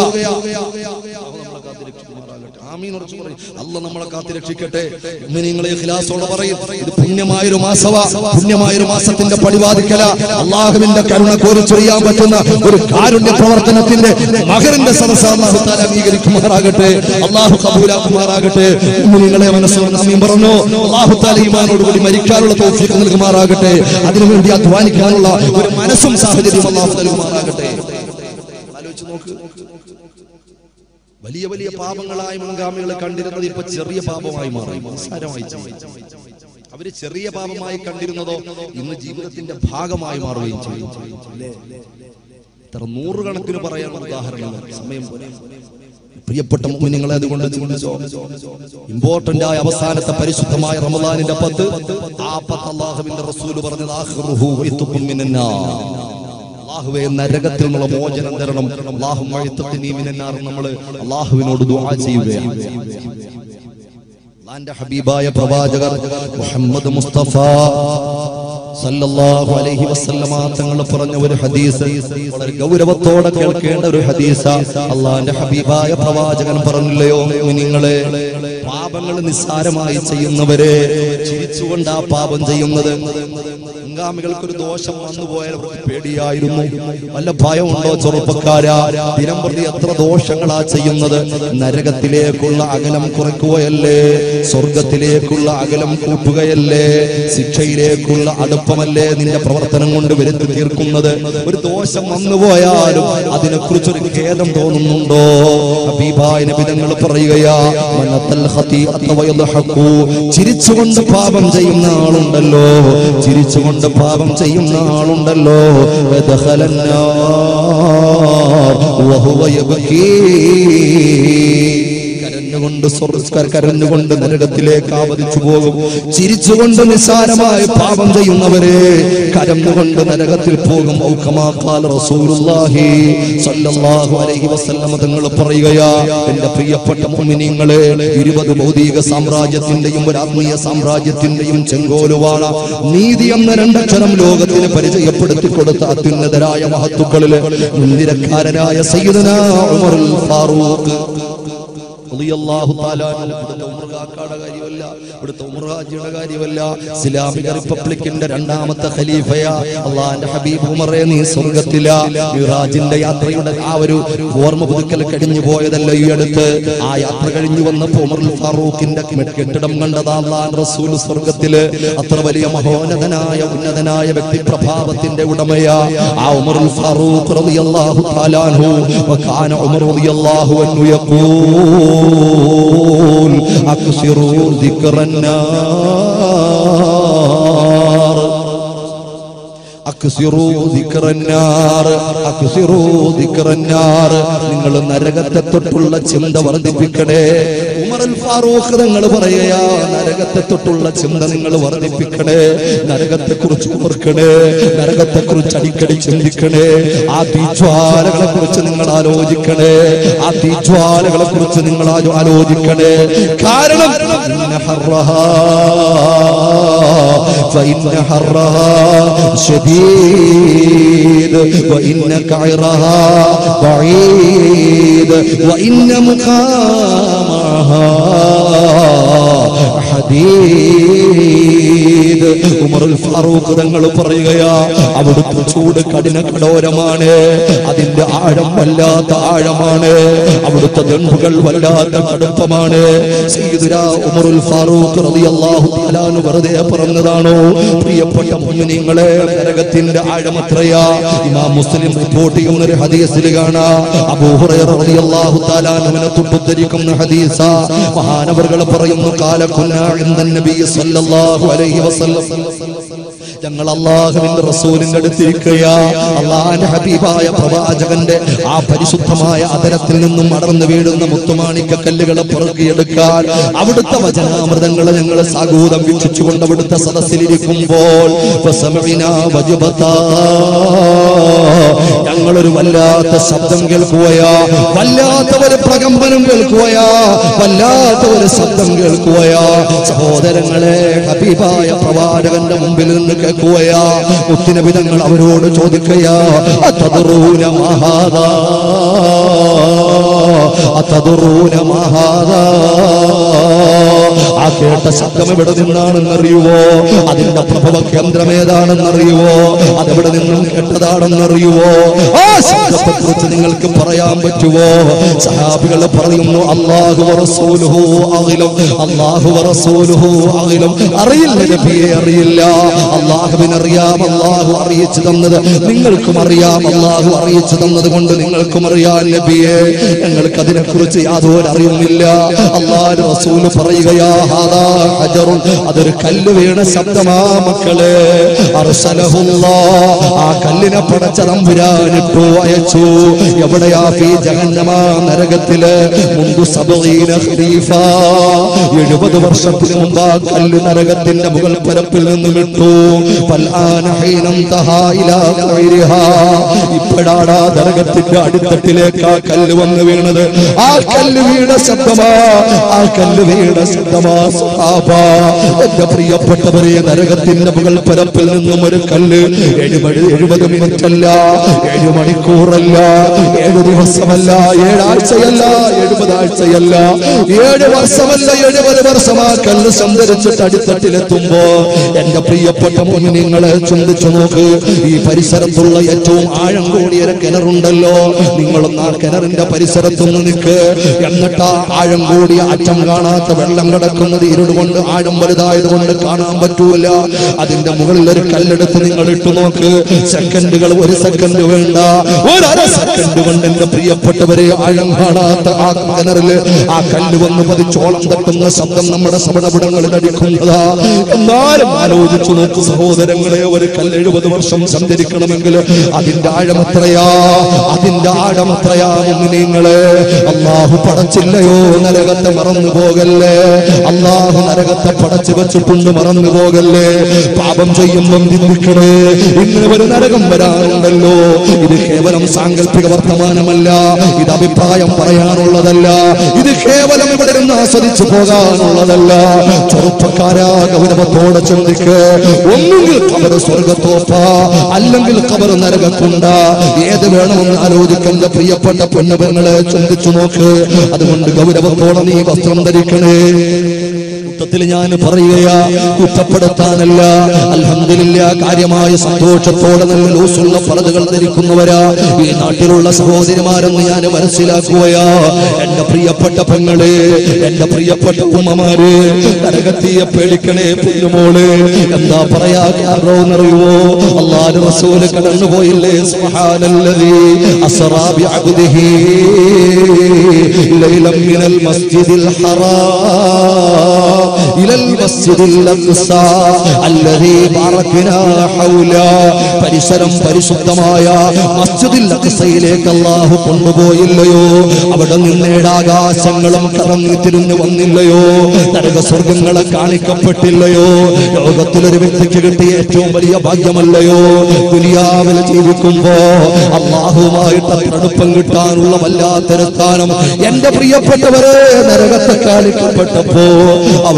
അല്ല നമ്മളെ കാത്തി രക്ഷിക്കട്ടെ നിങ്ങളെ ഖിലാസോടെ പറയും ഇത് പുണ്യമായൊരു മാസവ പുണ്യമായൊരു മാസത്തിന്റെ പടിവാദിക്കല അള്ളാഹുവിന്റെ കരുണ കോരിച്ചൊറിയാൻ പറ്റുന്ന ഒരു കാരുണ്യ പ്രവർത്തനത്തിന്റെ മകരന്റെ സദസ് അള്ളാഹു താല അംഗീകരിക്കുമാറാകട്ടെ അള്ളാഹു കബൂലാക്കുമാറാകട്ടെ നിങ്ങളെ മനസ്സോട് നാമീം പറഞ്ഞു അള്ളാഹു താല ഈമാനോടുകൂടി മരിക്കാനുള്ള തോഫിക്ക് നൽകുമാറാകട്ടെ അതിനുവേണ്ടി അധ്വാനിക്കാനുള്ള ഒരു മനസ്സും സാഹചര്യവും അള്ളാഹു നൽകുമാറാകട്ടെ ആലോചിച്ച് നോക്ക് വലിയ വലിയ പാപങ്ങളായി മുൻഗാമികളെ കണ്ടിരുന്നത് ഇപ്പൊ ചെറിയ പാപമായി മാറി നിസ്സാരമായി ചെയ്യും. അവര് ചെറിയ പാപമായി കണ്ടിരുന്നതോ ഇന്ന് ജീവിതത്തിന്റെ ഭാഗമായി മാറുകയും ചെയ്യും അല്ലേ? ഇത്ര നൂറുകണക്കിന് പറയാൻ ഉദാഹരണങ്ങൾ സമയം പോലെ പ്രിയപ്പെട്ട മുന്നിങ്ങളെ അതുകൊണ്ട് ചിന്തിച്ചോ ഇമ്പോർട്ടന്റ് ആയ അവസാനത്തെ പരിശുദ്ധമായ റമദാനിന്റെ പത്ത് ആ പത്ത് അള്ളാഹുവിന്റെ റസൂല് പറഞ്ഞത് ആഖിറുഹു വൈത്തുക്കും മിനന്നാർ. അള്ളാഹുവെ നരകത്തിൽ നിന്നുള്ള മോചനം തരണം അള്ളാഹു മഴുത്തത്തിനീമിനാർ നമ്മൾ അള്ളാഹുവിനോട് ദുആ ചെയ്യുകയാണ് അള്ളാന്റെ ഹബീബായ പ്രവാചകർ മുഹമ്മദ് മുസ്തഫ സല്ലല്ലാഹു അലൈഹി വസല്ലമ തങ്ങൾ പറഞ്ഞ ഒരു ഹദീസ് വളരെ ഗൗരവത്തോടെ കേൾക്കേണ്ട ഒരു ഹദീസ അള്ളാന്റെ ഹബീബായ പ്രവാചകൻ പറഞ്ഞില്ലയോ നിങ്ങളെ പാപങ്ങൾ നിസ്സാരമായി ചെയ്യുന്നവരെ ചിരിച്ചുകൊണ്ട് ആ പാപം ചെയ്യുന്നത് മുൻഗാമികൾക്ക് ഒരു ദോഷം വന്നുപോയാൽ അവർക്ക് പേടിയായിരുന്നു വല്ല ഭയമുണ്ടോ ചെറുപ്പക്കാരാ ദിനം പ്രതി എത്ര ദോഷങ്ങളാ ചെയ്യുന്നത് നരകത്തിലേക്കുള്ള അകലം കുറയ്ക്കുകയല്ലേ സ്വർഗത്തിലേക്കുള്ള അകലം കൂട്ടുകയല്ലേ ശിക്ഷയിലേക്കുള്ള അടുപ്പമല്ലേ നിന്റെ പ്രവർത്തനം കൊണ്ട് വരുത്തി തീർക്കുന്നത് ഒരു ദോഷം വന്നുപോയാലും അതിനെക്കുറിച്ചൊരു ഖേദം തോന്നുന്നുണ്ടോ ഹബീബായ നബിതങ്ങൾ പറയുകയാ മനത്തൽ ഖതീഅത വയദ്ഹഖു. ചിരിച്ചുകൊണ്ട് പാപം ചെയ്യുന്ന ആളുണ്ടല്ലോ ചിരിച്ചുകൊണ്ട് പാപം ചെയ്യുന്ന ആളുണ്ടല്ലോ യദ്ഖലന്നാർ വഹുവ യബ്കീ. കരഞ്ഞുകൊണ്ട് സ്വർഗ്ഗ കരഞ്ഞുകൊണ്ട് നരകത്തിലേക്ക് ആവതിച്ചു പോകും ചിരിച്ചുകൊണ്ട് നിസ്സാരമായ പാപം ചെയ്യുന്നവരെ കരഞ്ഞുകൊണ്ട് നരകത്തിൽ പോകും ഔക്കമാക്കാൽ റസൂലുള്ളാഹി സ്വല്ലല്ലാഹു അലൈഹി വസല്ലമ തങ്ങൾ പറയുകയാ എന്റെ പ്രിയപ്പെട്ട മുഅ്മിനീങ്ങളെ ഇരുപത് ഭൗതിക സാമ്രാജ്യത്തിന്റെയും ഒരു ആത്മീയ സാമ്രാജ്യത്തിന്റെയും ചെങ്കോലുവാള നീതി എന്ന രണ്ടക്ഷരം ലോകത്തിന് പരിചയപ്പെടുത്തി കൊടുത്ത അത്യുന്നതരായ മഹത്തുക്കളില് മുൻനിരക്കാരനായ സയ്യിദനാ ഉമറുൽ ഫാറൂഖ് റളിയല്ലാഹു തആല അൻഹു. ഇവിടുത്തെ ഉമർ കാക്കയുടെ കാര്യമല്ല ഇവിടുത്തെ ഉമർ ഹാജിയുടെ കാര്യമല്ല ഇസ്ലാമിക റിപ്പബ്ലിക്കിന്റെ രണ്ടാമത്തെ ഖലീഫയാ അള്ളാന്റെ ഹബീബ് ഉമറെ നീ സ്വർഗത്തില മിറാജിന്റെ യാത്രയുടെ ആ ഒരു ഓർമ്മ പുതുക്കൽ കഴിഞ്ഞു പോയതല്ല ഈ അടുത്ത് ആ യാത്ര കഴിഞ്ഞു വന്നപ്പോ ഉമറുൽ ഫാറൂഖിന്റെ കെട്ടിടം കണ്ടതാ അള്ളാൻ റസൂൽ സ്വർഗത്തില് അത്ര വലിയ മഹോന്നതനായ ഉന്നതനായ വ്യക്തിപ്രഭാവത്തിന്റെ ഉടമയാ ആ ഉമറുൽ ഫാറൂഖ് റളിയല്ലാഹു തആല അൻഹു وكان عمر رضي الله عنه يقول أكثروا ذكر النار അക്സിറൂ ദിക്റന്നാർ അക്സിറൂ ദിക്റന്നാർ നിങ്ങൾ നരകത്തെ തൊട്ടുള്ള ചിന്ത വർദ്ധിപ്പിക്കണേ ഉമറുൽ ഫാറൂഖ് നിങ്ങൾ പറയുകയാ നരകത്തെ തൊട്ടുള്ള ചിന്ത നിങ്ങൾ വർദ്ധിപ്പിക്കണേ നരകത്തെ കുറിച്ച് ഓർക്കണേ നരകത്തെ കുറിച്ച് അടിക്കടി ചിന്തിക്കണേ ആ തീജ്വാലകളെ കുറിച്ച് നിങ്ങൾ ആലോചിക്കണേ ആ തീജ്വാലകളെ കുറിച്ച് നിങ്ങൾ ആലോ- ആലോചിക്കണേ കാരണം ഇന്ന ഹർറഹാ فإن حرها شديد وإن كعرها بعيد وإن مقامها حديد ഉമർ ഉമറുൽ ഫാറൂഖ് തങ്ങൾ പറയുകയാ അവിടുത്തെ ചൂട് കഠിന കടോരമാണ് അതിന്റെ ആഴം വല്ലാത്ത ആഴമാണ് അവിടുത്തെ ദണ്ടുകൾ വല്ലാത്ത കടുപ്പമാണ് സയ്യിദുനാ ഉമറുൽ ഫാറൂഖ് റളിയല്ലാഹു തആല അൻഹു വെറുതെ പറഞ്ഞതാണോ പ്രിയപ്പെട്ട മുഅ്മിനീങ്ങളെ നരകത്തിന്റെ ആഴം എത്രയാ ഇമാം മുസ്ലിം റിപ്പോർട്ട് ചെയ്യുന്ന ഒരു ഹദീസിൽ കാണാ അബൂ ഹുറൈറ റളിയല്ലാഹു തആല അൻഹുവിനെ തൊട്ടുദ്ധരിക്കുന്ന ഹദീസ മഹാനവറുകൾ പറയുന്നു കാല കുന്നാ ഇൻദൻ നബി സല്ലല്ലാഹു അലൈഹി വസല്ലം ഞങ്ങൾ അള്ളാഹുവിന്റെ റസൂലിന്റെ അടുത്തിരിക്കുകയാ അള്ളാഹിന്റെ ഹബീബായ പ്രവാചകന്റെ ആ പരിശുദ്ധമായ അതരത്തിൽ നിന്നും അടർന്നു വീഴുന്ന മുത്തുമാണിക്ക കല്ലുകളെ പുറകിയെടുക്കാൻ അവിടുത്തെ വചനാമൃതങ്ങളെ ഞങ്ങൾ സാഗൂതം വീക്ഷിച്ചുകൊണ്ട് അവിടുത്തെ സദസ്സിലിരിക്കുമ്പോൾ ഫസമഇനാ വജബതാ. ഞങ്ങളൊരു വല്ലാത്ത ശബ്ദം കേൾക്കുകയാ വല്ലാത്ത ഒരു പ്രകമ്പനം കേൾക്കുകയാ വല്ലാത്ത ഒരു ശബ്ദം കേൾക്കുകയാ സഹോദരങ്ങളെ ഹബീബായ പ്രവാചകന്റെ മുമ്പിൽ നിന്ന് കേൾക്കുകയാ മുത്തിനബിതങ്ങൾ അവരോട് ചോദിക്കയാ അതദറൂന മഹാദാ അതദറൂന മഹാദാ ആ കേട്ട ശബ്ദം എവിടെ നിന്നാണെന്നറിയുവോ അതിന്റെ പ്രഭവ കേന്ദ്രം ഏതാണെന്നറിയുവോ അതെവിടെ നിന്നും കേട്ടതാണെന്നറിയുവോ ആ ശബ്ദത്തെ കുറിച്ച് നിങ്ങൾക്ക് പറയാൻ പറ്റുമോ സഹാബികൾ പറയുന്നു അള്ളാഹു റസൂലുഹു അഖിലും അള്ളാഹു റസൂലുഹു അഖിലും അറിയില്ല നബിയെ അറിയില്ല അള്ളാഹുവിനറിയാം അള്ളാഹു അറിയിച്ചു തന്നത് നിങ്ങൾക്കും അറിയാം അള്ളാഹു അറിയിച്ചു തന്നത് കൊണ്ട് നിങ്ങൾക്കും അറിയാം നബിയെ ഞങ്ങൾക്ക് അതിനെ കുറിച്ച് യാതൊരു അറിയുന്നില്ല അള്ളാഹു റസൂല് പറയുകയാ ഹാദാ ഹജറുൻ അതൊരു കല്ല് വീണ ശബ്ദമാ മക്കളെ അർസലഹുല്ലാ ആ കല്ലിനെ പടച്ച തമ്പുരാനിട്ടു അയച്ചു എവിടെയാ ഫീ ജഹന്നമ നരകത്തില് മുമ്പ് സബീന ഖരീഫ എഴുപത് വർഷത്തിന് മുമ്പ് ആ കല്ല് നരകത്തിന്റെ മുകൾ പരപ്പിൽ നിന്ന് വിട്ടു ഫൽആന ഹീനം തഹാ ഇലാ ഖൈരിഹാ ഇപ്പോഴാണ് ആ നരകത്തിന്റെ അടിത്തട്ടിലേക്ക് ആ കല്ല് വന്ന് വീണത് ആ കല്ല് വീണ ശബ്ദമാ ആ കല്ല് വീണ ശബ്ദമാ സ്വഹാബ എന്റെ പ്രിയപ്പെട്ടവരെ നരകത്തിന്റെ മുകൾ പരപ്പിൽ നിന്നും ഒരു കല്ല് എഴുപത് എഴുപത് മിനിറ്റ് അല്ല ഏഴ് മണിക്കൂറല്ല ഏഴ് ദിവസമല്ല ഏഴാഴ്ചയല്ല എഴുപത് ആഴ്ചയല്ല ഏഴ് വർഷമല്ല എഴുപത് വർഷം ആ കല്ല് സഞ്ചരിച്ചിട്ട് അടിത്തട്ടിലെത്തുമ്പോ എന്റെ പ്രിയപ്പെട്ട മുന്നിങ്ങളെ ചിന്തിച്ചു നോക്ക് ഈ പരിസരത്തുള്ള ഏറ്റവും ആഴം കൂടിയ ഒരു കിണറുണ്ടല്ലോ നിങ്ങളൊന്ന് ആ കിണറിന്റെ പരിസരത്തൊന്ന് നിൽക്ക് എന്നിട്ട് ആ ആഴം കൂടിയ അറ്റം കാണാത്ത വെള്ളം കിടക്കുന്നത് ഇരുടുകൊണ്ട് ആഴം വലുതായത് കൊണ്ട് കാണാൻ പറ്റൂല അതിന്റെ മുകളിൽ ഒരു കല്ലെടുത്ത് നിങ്ങൾ ഇട്ടു നോക്ക് സെക്കൻഡുകൾ ഒരു സെക്കൻഡ് വേണ്ട ഒരര സെക്കൻഡ് കൊണ്ട് എന്റെ പ്രിയപ്പെട്ടവരെ ആഴം കാണാത്ത ആ കിണറില് ആ കല്ല് വന്ന് പതിച്ചോളം തട്ടുന്ന ശബ്ദം നമ്മുടെ സമടപടങ്ങളിൽ അടിക്കുന്നതാ എന്നാലും ആലോചിച്ചു നോക്കൂ സഹോദരങ്ങളെ ഒരു കല്ല് എഴുപത് വർഷം സഞ്ചരിക്കണമെങ്കിൽ അതിന്റെ ആഴം എത്രയാ അതിന്റെ ആഴം എത്രയാ എന്ന് നിങ്ങളെ അള്ളാഹു പടച്ചില്ലയോ നരകത്തെ മറന്നു പോകല്ലേ അള്ളാഹു നരകത്തെ പടച്ചു വെച്ചിട്ടുണ്ട് മറന്നു പോകല്ലേ പാപം ചെയ്യുമ്പം ചിന്തിക്കണേ ഇങ്ങനെ ഒരു നരകം വരാനുണ്ടല്ലോ ഇത് കേവലം സാങ്കല്പിക വർത്തമാനമല്ല ഇത് അഭിപ്രായം പറയാനുള്ളതല്ല ഇത് കേവലം ഇവിടെ നിന്ന് ആസ്വദിച്ചു പോകാനുള്ളതല്ല ചെറുപ്പക്കാരാ ഗൗരവത്തോടെ ചിന്തിക്ക് ഒന്നുകിൽ കബർ സ്വർഗത്തോപ്പ അല്ലെങ്കിൽ കബർ നരകക്കുണ്ട ഏത് വേണമെന്ന് ആലോചിക്കേണ്ട പ്രിയപ്പെട്ട പെണ്ണുപെങ്ങളെ ചിന്തിച്ചു നോക്ക് അതുകൊണ്ട് ഗൗരവത്തോടെ നീ വസ്ത്രം ധരിക്കണേ കൂട്ടത്തിൽ ഞാൻ പറയുകയാ കുറ്റപ്പെടുത്താനല്ല അൽഹംദുലില്ല കാര്യമായ സന്തോഷത്തോടെ നല്ല ലൂസുള്ള പറതുകൾ ധരിക്കുന്നവരാ ഈ നാട്ടിലുള്ള സഹോദരിമാരെന്ന് ഞാൻ മനസ്സിലാക്കുകയാ എന്റെ പ്രിയപ്പെട്ട പെങ്ങളെ എന്റെ പ്രിയപ്പെട്ട ഉമ്മമാര് നരകത്തിയെ പേടിക്കണേ പുല്ലുമോള് എന്താ പറയാ കാരണോന്നറിയുവോ അള്ളാഹു റസൂല് കടന്നുപോയില്ലേ സുബ്ഹാനല്ലദീ അസ്റാ ബിഅബ്ദിഹി ലൈലം മിനൽ മസ്ജിദിൽ ഹറാം إلى المسجد الأقصى الذي باركنا حوله പരിസരം പരിശുദ്ധമായ മസ്ജിദിൽ അക്സയിലേക്ക് അള്ളാഹു കൊണ്ടുപോയില്ലയോ അവിടെ നിന്ന് ഏഴാകാശങ്ങളും കറങ്ങി തിരിഞ്ഞു വന്നില്ലയോ നരക സ്വർഗങ്ങളെ കാണിക്കപ്പെട്ടില്ലയോ ലോകത്തിലൊരു വ്യക്തിക്ക് കിട്ടിയ ഏറ്റവും വലിയ ഭാഗ്യമല്ലയോ ദുനിയാവിൽ ജീവിക്കുമ്പോ അള്ളാഹുമായിട്ട് അടുപ്പം കിട്ടാനുള്ള വല്ലാത്തൊരു സ്ഥാനം എന്റെ പ്രിയപ്പെട്ടവരെ നരകത്തെ കാണിക്കപ്പെട്ടപ്പോ അവിടെ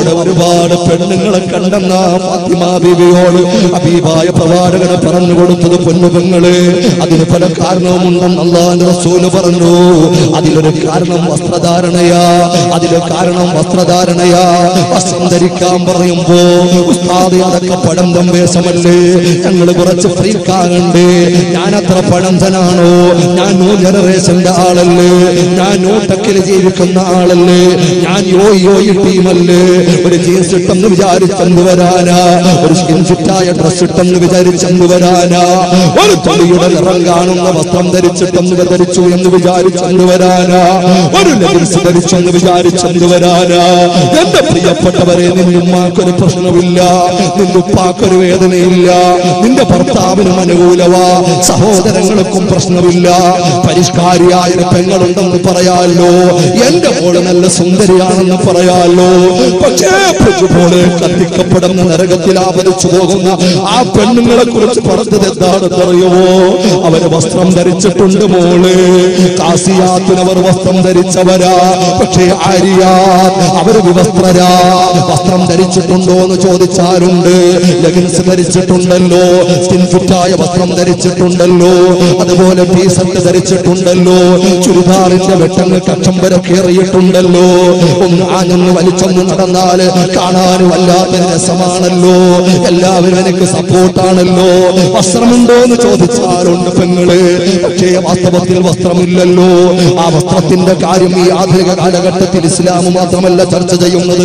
അവിടെ ഒരുപാട് പെണ്ണുങ്ങളെ കണ്ടെന്ന ഫാത്തിമ ബീവിയോട് അബീബായ പ്രവാചകനെ പറഞ്ഞു കൊടുത്തത് പൊന്നുപെങ്ങള് അതിന് പല കാരണവുമുണ്ടെന്ന് അള്ളാന്റെ റസൂല് പറഞ്ഞു അതിലൊരു കാരണം വസ്ത്രധാരണയാ അതിലൊരു കാരണം വസ്ത്രധാരണയാ വസ്ത്രം ധരിക്കാൻ പറയുമ്പോ ഉസ്താദ് അതൊക്കെ പഴം തമ്പേശമല്ലേ ഞങ്ങൾ കുറച്ച് ഫ്രീക്കാകണ്ടേ ഞാൻ അത്ര പഴന്തനാണോ ഞാൻ ന്യൂ ജനറേഷന്റെ ആളല്ലേ ഞാൻ ന്യൂട്ടക്കിൽ ജീവിക്കുന്ന ആളല്ലേ ഞാൻ യോ യോയി ടീമല്ലേ ഒരു ജീൻസ് ഇട്ടെന്ന് വിചാരിച്ചെന്ന് വരാനാ ഒരു സ്കിൻ ഫിറ്റായ ഡ്രസ് ഇട്ടെന്ന് വിചാരിച്ചെന്ന് വരാനാ ഒരു തൊലിയുടെ നിറം കാണുന്ന വസ്ത്രം ധരിച്ചിട്ടെന്ന് ധരിച്ചു എന്ന് വിചാരിച്ചെന്ന് വരാനാ ഒരു ലെഗിൻസ് ധരിച്ചെന്ന് വിചാരിച്ചെന്ന് വരാനാ എന്റെ പ്രിയപ്പെട്ടവരെ നിന്നുമ്മാക്കൊരു പ്രശ്നമില്ല നിന്നുപ്പാക്കൊരു വേദനയില്ല നിന്റെ ഭർത്താവിനും അനുകൂലവാ സഹോദരങ്ങൾക്കും പ്രശ്നമില്ല പരിഷ്കാരിയായ ഒരു പെങ്ങളുണ്ടെന്ന് പറയാലോ എന്റെ മോള് നല്ല സുന്ദരിയാണെന്ന് പറയാലോ പക്ഷേ പോലെ കത്തിക്കപ്പെടുന്ന നരകത്തിൽ ആപരിച്ചു പോകുന്ന ആ പെണ്ണുങ്ങളെ കുറിച്ച് പറഞ്ഞത് എന്താണെന്ന് അറിയുമോ അവര് വസ്ത്രം ധരിച്ചിട്ടുണ്ട് മോള് കാസിയാത്തിനവർ വസ്ത്രം ധരിച്ചവരാ പക്ഷേ ആര്യാ അവര് വിവസ്ത്രരാ വസ്ത്രം ധരിച്ചിട്ടുണ്ടോ എന്ന് ചോദിച്ചാലുണ്ട് ലെഗിൻസ് ധരിച്ചിട്ടുണ്ടല്ലോ സ്കിൻ ഫിറ്റായ വസ്ത്രം ധരിച്ചിട്ടുണ്ടല്ലോ അതുപോലെ ടീഷർട്ട് ധരിച്ചിട്ടുണ്ടല്ലോ ചുരിദാറിന്റെ വെട്ടങ്ങൾ കക്ഷം വരെ കയറിയിട്ടുണ്ടല്ലോ ഒന്ന് ആഞ്ഞൊന്ന് വലിച്ചൊന്ന് നടന്നാൽ കാണാനും വല്ലാത്ത രസമാണല്ലോ എല്ലാവരും എനിക്ക് സപ്പോർട്ടാണല്ലോ വസ്ത്രമുണ്ടോ എന്ന് ചോദിച്ചാലുണ്ട് പെങ്ങള് പക്ഷേ വാസ്തവത്തിൽ വസ്ത്രമില്ലല്ലോ ആ വസ്ത്രത്തിന്റെ കാര്യം ഈ ആധുനിക കാലഘട്ടത്തിൽ ഇസ്ലാം മാത്രമല്ല ചർച്ച ചെയ്യുന്നത്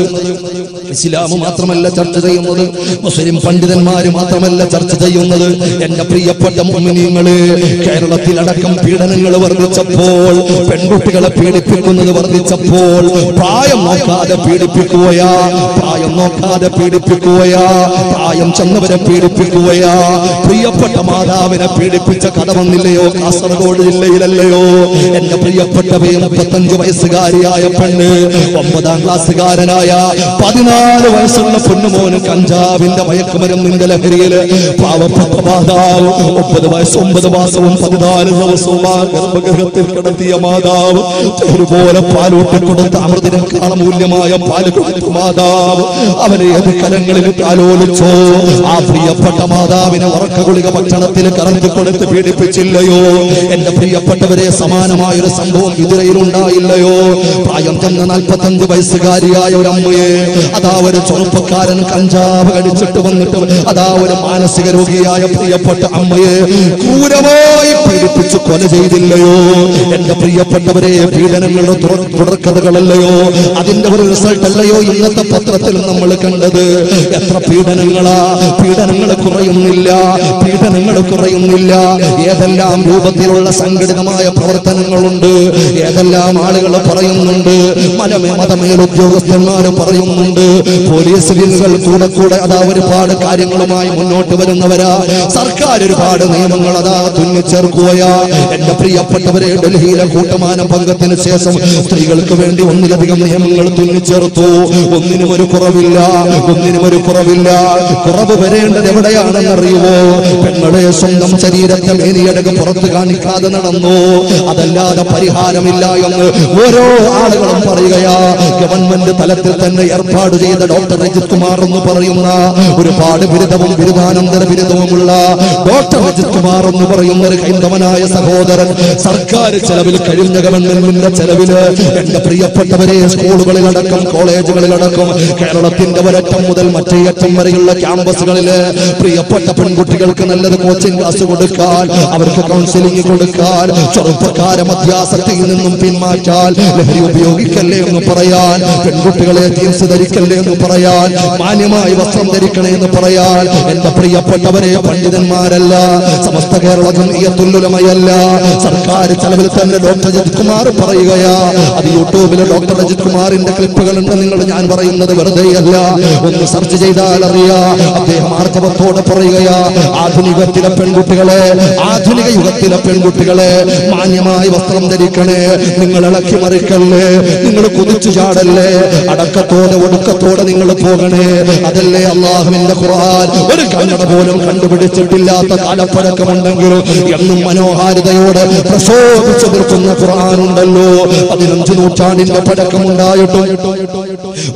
ഇസ്ലാം മാത്രമല്ല ചർച്ച ചെയ്യുന്നത് മുസ്ലിം പണ്ഡിതന്മാര് മാത്രമല്ല ചർച്ച ചെയ്യുന്നത് എന്റെ പ്രിയപ്പെട്ട മുമിനിങ്ങള് കേരളത്തിലടക്കം പീഡനങ്ങൾ വർദ്ധിച്ചപ്പോൾ പെൺകുട്ടികളെ പീഡിപ്പിക്കുന്നത് വർദ്ധിച്ചപ്പോൾ പ്രായം നോക്കാതെ പീഡിപ്പിക്കുകയാ പ്രായം നോക്കാതെ പീഡിപ്പിക്കുകയാ പ്രായം ചെന്നവരെ പീഡിപ്പിക്കുകയാ പ്രിയപ്പെട്ട മാതാവിനെ പീഡിപ്പിച്ച കഥ വന്നില്ലയോ കാസർഗോഡ് ജില്ലയിലല്ലയോ എന്റെ പ്രിയപ്പെട്ടവയെ മുപ്പത്തഞ്ചു വയസ്സുകാരിയായ പെണ്ണ് ഒമ്പതാം ക്ലാസ്സുകാരനായ പതിനാല് വയസ്സുള്ള പൊന്നുമോന് കഞ്ചാവിന്റെ മയക്കുമരുന്നിന്റെ ലഹരിയില് പാവപ്പെട്ട മാതാവ് ഒമ്പത് വയസ്സ് ഒമ്പത് മാസവും പതിനാല് ദിവസവും ആ ഗർഭഗൃഹത്തിൽ കിടത്തിയ മാതാവ് ഒരുപോലെ പാലൂട്ടി കൊടുത്ത അമൃതിനേക്കാൾ മൂല്യമായ പാല് കൊടുത്ത മാതാവ് അവനെ ഏത് കലങ്ങളിൽ താലോലിച്ചോ ആ പ്രിയപ്പെട്ട മാതാവിനെ ഉറക്ക ഗുളിക ഭക്ഷണത്തിൽ കറന്തി കൊടുത്ത് പീഡിപ്പിച്ചില്ലയോ എന്റെ പ്രിയപ്പെട്ടവരെ സമാനമായ ഒരു സംഭവം ഇതിരയിലുണ്ടായില്ലയോ പ്രായം ചെന്ന നാൽപ്പത്തഞ്ച് വയസ്സുകാരിയായ ഒരു അമ്മയെ അതാ ഒരു ചെറുപ്പക്കാരൻ കഞ്ചാവ് കടിച്ചിട്ട് വന്നിട്ട് അതാ ഒരു മാനസിക രോഗിയായ പ്രിയപ്പെട്ട അമ്മയെ ക്രൂരമായി പീഡിപ്പിച്ച് കൊല ചെയ്തില്ലയോ എന്റെ പ്രിയപ്പെട്ടവരെ പീഡനങ്ങളുടെ തുടർ- തുടർക്കഥകളല്ലയോ അതിന്റെ ഒരു റിസൾട്ട് അല്ലയോ ഇന്നത്തെ പത്രത്തിൽ നമ്മൾ കണ്ടത് എത്ര പീഡനങ്ങളാ പീഡനങ്ങൾ കുറയുന്നില്ല പീഡനങ്ങൾ കുറയുന്നില്ല ഏതെല്ലാം രൂപത്തിലുള്ള സംഘടിതമായ പ്രവർത്തനങ്ങളുണ്ട് ഏതെല്ലാം ആളുകൾ പറയുന്നുണ്ട് മലമേ മതമേലുദ്യോഗസ്ഥന്മാർ പറയുന്നുണ്ട് പോലീസ് വില്ലുകൾ കൂടെ കൂടെ അതാ ഒരുപാട് കാര്യങ്ങളുമായി മുന്നോട്ട് വരുന്നവരാ സർക്കാർ ഒരുപാട് നിയമങ്ങൾ അതാ തുന്നിച്ചേർക്കുകയാ എന്റെ പ്രിയപ്പെട്ടവരെ ഡൽഹിയിലെ കൂട്ടമാനം പങ്കത്തിന് ശേഷം സ്ത്രീകൾക്ക് വേണ്ടി ഒന്നിലധികം നിയമങ്ങൾ തുന്നിച്ചേർത്തു ഒന്നിനും ഒരു കുറവില്ല ഒന്നിനും ഒരു കുറവില്ല കുറവ് വരേണ്ടത് എവിടെയാണെന്നറിയുമോ പെങ്ങളെ സ്വന്തം ശരീരത്തെ മേനിയടക്ക് പുറത്ത് കാണിക്കാതെ നടന്നു അതല്ലാതെ പരിഹാരമില്ല എന്ന് ഓരോ ആളുകളും പറയുകയാ ഗവൺമെന്റ് തലത്തിൽ തന്നെ ഏർപ്പാട് ചെയ്ത ഡോക്ടർ രജിത് കുമാർ എന്ന് പറയുന്ന ഒരുപാട് ബിരുദവും ബിരുദാനന്തര ബിരുദവുമുള്ള ഡോക്ടർ രജിത് കുമാർ എന്ന് പറയുന്ന ഒരു ഹൈന്ദവനായ സഹോദരൻ സർക്കാർ ചെലവിൽ കഴിഞ്ഞ ഗവൺമെന്റിന്റെ ചെലവില് എന്റെ പ്രിയപ്പെട്ടവരെ സ്കൂളുകളിലടക്കം കോളേജുകളിലടക്കം കേരളത്തിന്റെ ഒരറ്റം മുതൽ മറ്റേ അറ്റം വരെയുള്ള ക്യാമ്പസുകളില് പ്രിയപ്പെട്ട പെൺകുട്ടികൾക്ക് നല്ലൊരു കോച്ചിങ് ക്ലാസ് കൊടുക്കാൻ അവർക്ക് കൗൺസിലിംഗ് കൊടുക്കാൻ ചെറുപ്പക്കാരെ മധ്യാസക്തിയിൽ നിന്നും പിന്മാറ്റാൻ ലഹരി ഉപയോഗിക്കല്ലേ എന്ന് പറയാൻ പെൺകുട്ടികളെ ജീൻസ് ധരിക്കല്ലേ എന്ന് പറയാൻ മാന്യമായി വസ്ത്രം ധരിക്കണേ എന്ന് പറയാൻ എന്റെ പ്രിയപ്പെട്ടവരെ പണ്ഡിതന്മാരല്ല സമസ്ത കേരള ജമീയത്തുല്ലുലമയല്ല സർക്കാർ ചെലവിൽ തന്നെ ഡോക്ടർ അജിത് കുമാർ പറയുകയാ അത് യൂട്യൂബിലെ ഡോക്ടർ അജിത് കുമാറിന്റെ ക്ലിപ്പുകൾ ഉണ്ട് നിങ്ങൾ ഞാൻ പറയുന്നത് വെറുതെയല്ല ഒന്ന് സെർച്ച് ചെയ്താൽ അറിയാ അദ്ദേഹം ആർജവത്തോടെ പറയുകയാ ആധുനികത്തിലെ പെൺകുട്ടികളെ ആധുനിക യുഗത്തിലെ പെൺകുട്ടികളെ മാന്യമായി വസ്ത്രം ധരിക്കണേ നിങ്ങൾ ഇളക്കി മറിക്കല്ലേ നിങ്ങൾ കുതിച്ചു ചാടല്ലേ അടക്കത്തോടെ ഒടുക്കത്തോടെ നിങ്ങൾ പോകണേ അതല്ലേ അള്ളാഹുവിന്റെ ഖുർആൻ ഒരു കന്നഡ പോലും കണ്ടുപിടിച്ചിട്ടില്ലാത്ത കാലപ്പഴക്കമുണ്ടെങ്കിലും എന്നും മനോഹാരിതയോടെ പ്രശോഭിച്ചു നിൽക്കുന്ന ഖുർആൻ ഉണ്ടല്ലോ പതിനഞ്ച് നൂറ്റാണ്ടിന്റെ പഴക്കമുണ്ടായിട്ടും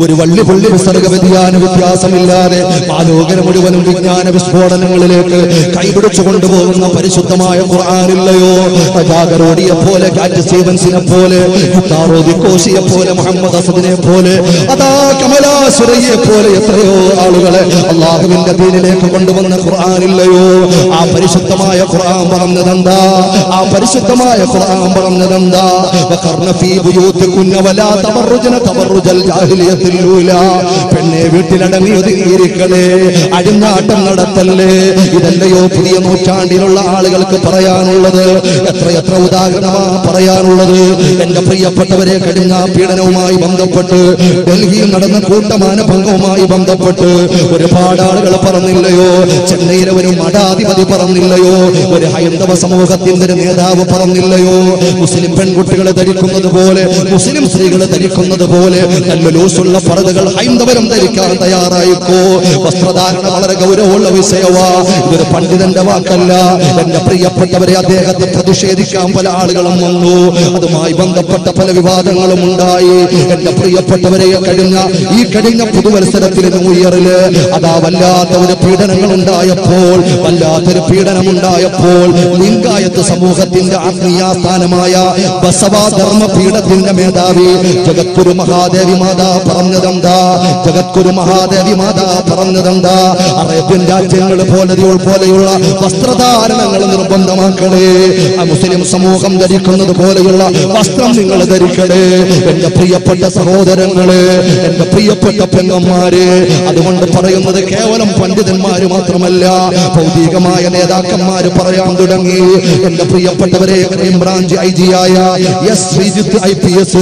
ഒരു വള്ളി പുള്ളി വിസർഗ വ്യതിയാന വ്യത്യാസമില്ലാതെ ആലോകന മുഴുവനും വിജ്ഞാന വിസ്ഫോടനങ്ങളിലേക്ക് കൈപിടിച്ചു കൊണ്ടുപോകുന്ന പരിശുദ്ധമായ ഖുർആാനില്ലയോ ജാഗറോഡിയെ പോലെ കാറ്റ് സ്റ്റീവൻസിനെ പോലെ താറോദി കോശിയെ പോലെ മുഹമ്മദ് അസദിനെ പോലെ അതാ കമലാസുരയെ പോലെ എത്രയോ ആളുകളെ അള്ളാഹുവിന്റെ ദീനിലേക്ക് കൊണ്ടുവന്ന ഖുർആാനില്ലയോ ആ പരിശുദ്ധമായ ഖുർആൻ പറഞ്ഞതെന്താ ആ പരിശുദ്ധമായ ഖുർആൻ പറഞ്ഞതെന്താ വഖർന ഫീ ബുയൂത്തികുന്ന വലാ തബറുജന തബറുജൽ ജാഹിലിയത്തിൽ ലൂല പെണ്ണെ വീട്ടിലടങ്ങി ഒതുങ്ങിയിരിക്കണേ അഴിഞ്ഞാട്ടം നടത്തല്ലേ ഇതല്ലയോ പുതിയ നൂറ്റാണ്ടിലുള്ള ആളുകൾക്ക് പറയാനുള്ളത് എത്ര എത്ര ഉദാഹരണമാ പറയാനുള്ളത് എന്റെ പ്രിയപ്പെട്ടവരെ കഴിഞ്ഞ പീഡനവുമായി ബന്ധപ്പെട്ട് ഡൽഹിയിൽ നടന്ന കൂട്ടമാന ഭംഗവുമായി ബന്ധപ്പെട്ട് ഒരുപാട് ആളുകൾ പറഞ്ഞില്ലയോ ചെന്നൈയിലെ ഒരു മഠാധിപതി പറഞ്ഞില്ലയോ ഒരു ഹൈന്ദവ സമൂഹത്തിന്റെ ഒരു നേതാവ് പറഞ്ഞില്ലയോ മുസ്ലിം പെൺകുട്ടികളെ ധരിക്കുന്നത് പോലെ മുസ്ലിം സ്ത്രീകൾ ധരിക്കുന്നത് പോലെ നല്ല ലൂസുള്ള പർദ്ദകൾ ഹൈന്ദവരും ധരിക്കാൻ തയ്യാറായിക്കോ വസ്ത്രധാരണ വളരെ ഗൗരവമുള്ള വിഷയവാ ഇതൊരു പണ്ഡിതന്റെ വാക്കല്ല എന്റെ പ്രിയപ്പെട്ടവരെ അദ്ദേഹത്തെ പ്രതിഷേധിക്കാൻ പല ആളുകളും വന്നു അതുമായി ബന്ധപ്പെട്ട പല വിവാദങ്ങളും ഉണ്ടായി എന്റെ പ്രിയപ്പെട്ടവരെ കഴിഞ്ഞ ഈ കഴിഞ്ഞ പുതുവത്സരത്തിൽ ന്യൂ ഇയറില് അതാ വല്ലാത്ത ഒരു പീഡനങ്ങൾ ഉണ്ടായപ്പോൾ വല്ലാത്തൊരു പീഡനം ഉണ്ടായപ്പോൾ ലിംഗായത്ത് സമൂഹത്തിന്റെ ആത്മീയാസ്ഥാനമായ ബസവാധർമ്മ പീഠത്തിന്റെ മേധാവി ജഗത്ഗുരു മഹാദേവി മാതാ പറഞ്ഞതെന്താ ജഗത്ഗുരു മഹാദേവി മാതാ പറഞ്ഞതെന്താ അറേബ്യൻ രാജ്യങ്ങൾ പോലെ പോലെയുള്ള വസ്ത്രധാരണങ്ങൾ നിർബന്ധമാക്കണേ ആ മുസ്ലിം സമൂഹം ധരിക്കുന്നത് പോലെയുള്ള വസ്ത്രം നിങ്ങൾ ധരിക്കണേ എന്റെ പ്രിയപ്പെട്ട സഹോദരങ്ങള് എന്റെ പ്രിയപ്പെട്ട പെങ്ങന്മാര് അതുകൊണ്ട് പറയുന്നത് കേവലം പണ്ഡിതന്മാര് മാത്രമല്ല ഭൗതികമായ നേതാക്കന്മാര് പറയാൻ തുടങ്ങി എന്റെ പ്രിയപ്പെട്ടവരെ ക്രൈംബ്രാഞ്ച് ഐ ജി ആയ S Sreejith I P S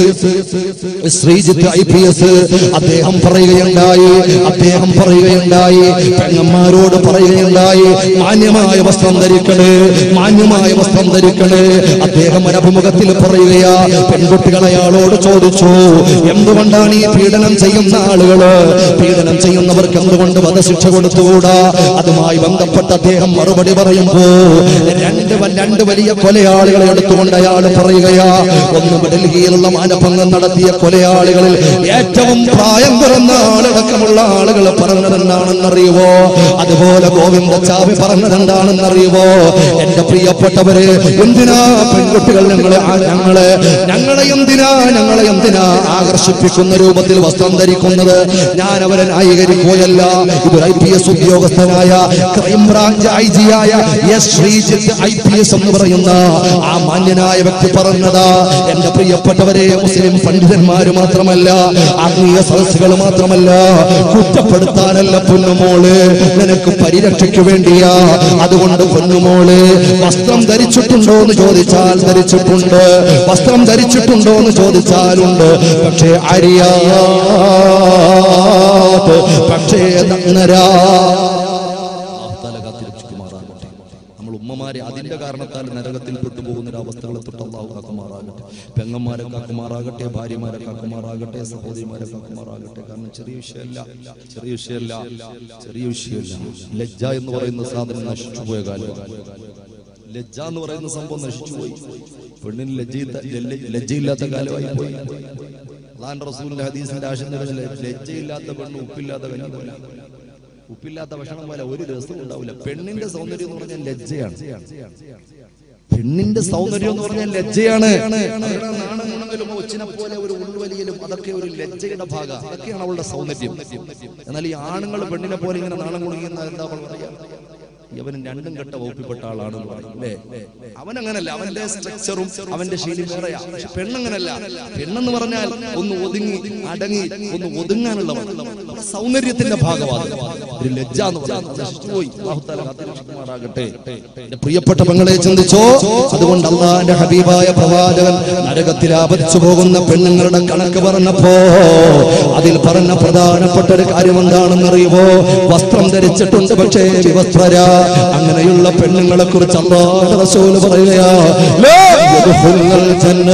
Sreejith I P S അദ്ദേഹം പറയുകയുണ്ടായി അദ്ദേഹം പറയുകയുണ്ടായി പെങ്ങന്മാരോട് പറയുകയുണ്ടായി മാന്യമായ വസ്ത്രം ധരിക്കണേ മാന്യമായ വസ്ത്രം ധരിക്കണേ അദ്ദേഹം ഒരു അഭിമുഖത്തിൽ പറയുകയാ പെൺകുട്ടികൾ അയാളോട് ചോദിച്ചു എന്തുകൊണ്ടാണ് ഈ പീഡനം ചെയ്യുന്ന ആളുകള് പീഡനം ചെയ്യുന്നവർക്ക് എന്തുകൊണ്ട് വധശിക്ഷ കൊടുത്തുകൂടാ അതുമായി ബന്ധപ്പെട്ട് അദ്ദേഹം മറുപടി പറയുമ്പോ രണ്ട് വ- രണ്ട് വലിയ കൊലയാളികളെ എടുത്തുകൊണ്ട് അയാൾ പറയുകയാ ഒന്ന് ഡൽഹിയിലുള്ള മാനഭംഗം നടത്തിയ കൊലയാളികളിൽ ഏറ്റവും പ്രായം കുറഞ്ഞ ആളടക്കമുള്ള ആളുകൾ പറഞ്ഞതെന്താണെന്നറിയുവോ അതുപോലെ ഗോവിന്ദ ചാവി പറഞ്ഞതെന്താണെന്നറിയുവോ എന്റെ പ്രിയപ്പെട്ടവരെ എന്തിനാ പെൺകുട്ടികൾ ഞങ്ങളെ ആ- ഞങ്ങളെ ഞങ്ങളെ എന്തിനാ ഞങ്ങളെ എന്തിനാ ആകർഷിപ്പിക്കുന്ന രൂപത്തിൽ വസ്ത്രം ധരിക്കുന്നത് ഞാൻ അവരെ ന്യായീകരിക്കുകയല്ല ഇതൊരു ഐ പി എസ് ഉദ്യോഗസ്ഥനായ ക്രൈംബ്രാഞ്ച് ഐ ജി ആയ എസ് ശ്രീജിത്ത് ഐ പി എസ് എന്ന് പറയുന്ന ആ മാന്യനായ വ്യക്തി പറഞ്ഞതാ എന്റെ പ്രിയപ്പെട്ടവരെ മുസ്ലിം പണ്ഡിതന്മാര് മാത്രമല്ല ആത്മീയ സദസ്സുകൾ മാത്രമല്ല കുറ്റപ്പെടുത്താനല്ല പൊന്നുമോള് നിനക്ക് പരിരക്ഷയ്ക്ക് വേണ്ടിയാ അതുകൊണ്ട് പൊന്നുമോള് വസ്ത്രം ധരിച്ചിട്ടുണ്ടോ എന്ന് ചോദിച്ചാൽ ധരിച്ചിട്ടുണ്ട് വസ്ത്രം ധരിച്ചിട്ടുണ്ടോ എന്ന് ചോദിച്ചാലുണ്ട് പക്ഷേ അറിയാത്ത പക്ഷേ നഗ്നരാ നമ്മൾ ഉമ്മമാരെ അതിന്റെ കാരണത്താൽ നരകത്തിൽ പെട്ടുപോകുന്ന ഒരു അവസ്ഥകളെ തൊട്ട് അള്ളാഹു കാക്കുമാറാകട്ടെ പെങ്ങന്മാരെ കാക്കുമാറാകട്ടെ ഭാര്യമാരെ കാക്കുമാറാകട്ടെ സഹോദരിമാരെ കാക്കുമാറാകട്ടെ കാരണം ചെറിയ വിഷയമല്ല ചെറിയ വിഷയമല്ല ചെറിയ വിഷയമല്ല ലജ്ജ എന്ന് പറയുന്ന സാധനം നശിച്ചു പോയ കാലം ലജ്ജ എന്ന് പറയുന്ന സംഭവം നശിച്ചുപോയി പെണ്ണിന് ലജ്ജയിത്ത ലജ്ജ- ലജ്ജയില്ലാത്ത കാലമായി പോയി അള്ളാന്റെ റസൂലിന്റെ ഹദീസിന്റെ ആശയം ലജ്ജയില്ലാത്ത പെണ്ണ് ഉപ്പില്ലാത്ത കഞ്ഞി പോലെ ഉപ്പില്ലാത്ത ഭക്ഷണം പോലെ ഒരു രസവും ഉണ്ടാവില്ല പെണ്ണിന്റെ സൗന്ദര്യം എന്ന് പറഞ്ഞാൽ ലജ്ജയാണ് പെണ്ണിന്റെ സൗന്ദര്യം എന്ന് പറഞ്ഞാൽ ലജ്ജയാണ് അവരുടെ നാണം ഗുണങ്ങളും ഒച്ചിനെ പോലെ ഒരു ഉൾവലിയലും അതൊക്കെ ഒരു ലജ്ജയുടെ ഭാഗം അതൊക്കെയാണ് അവളുടെ സൗന്ദര്യം എന്നാൽ ഈ ആണുങ്ങൾ പെണ്ണിനെ പോലെ ഇങ്ങനെ നാണം കുണിക്കുന്ന എന്താ അവൾ പറയാ ഇവനും രണ്ടും കെട്ട വകുപ്പിൽപ്പെട്ട ആളാണെന്ന് പറയും അല്ലേ അവൻ അങ്ങനല്ല അവന്റെ സ്ട്രക്ചറും അവന്റെ ശൈലി വേറെയാ പക്ഷെ പെണ്ണങ്ങനല്ല പെണ്ണെന്ന് പറഞ്ഞാൽ ഒന്ന് ഒതുങ്ങി അടങ്ങി ഒന്ന് ഒതുങ്ങാനുള്ളവൻ അവളുടെ സൗന്ദര്യത്തിന്റെ ഭാഗമാണ് ഒരു ലജ്ജ എന്ന് പറയുന്നത് നശിച്ചുപോയി അല്ലാഹു തആല കാത്തുരക്ഷിക്കുമാറാകട്ടെ എന്റെ പ്രിയപ്പെട്ട പെങ്ങളെ ചിന്തിച്ചോ അതുകൊണ്ട് അള്ളാന്റെ ഹബീബായ പ്രവാചകൻ നരകത്തിൽ ആപതിച്ചു പോകുന്ന പെണ്ണുങ്ങളുടെ കണക്ക് പറഞ്ഞപ്പോ അതിൽ പറഞ്ഞ പ്രധാനപ്പെട്ട ഒരു കാര്യം എന്താണെന്നറിയുമോ വസ്ത്രം ധരിച്ചിട്ടുണ്ട് പക്ഷേ വിവസ്ത്രരാ അങ്ങനെയുള്ള പെണ്ണുങ്ങളെ കുറിച്ച് അള്ളാഹുവിന്റെ റസൂല് പറയുകയാ ലാ യദ്ഖുലുൽ ജന്ന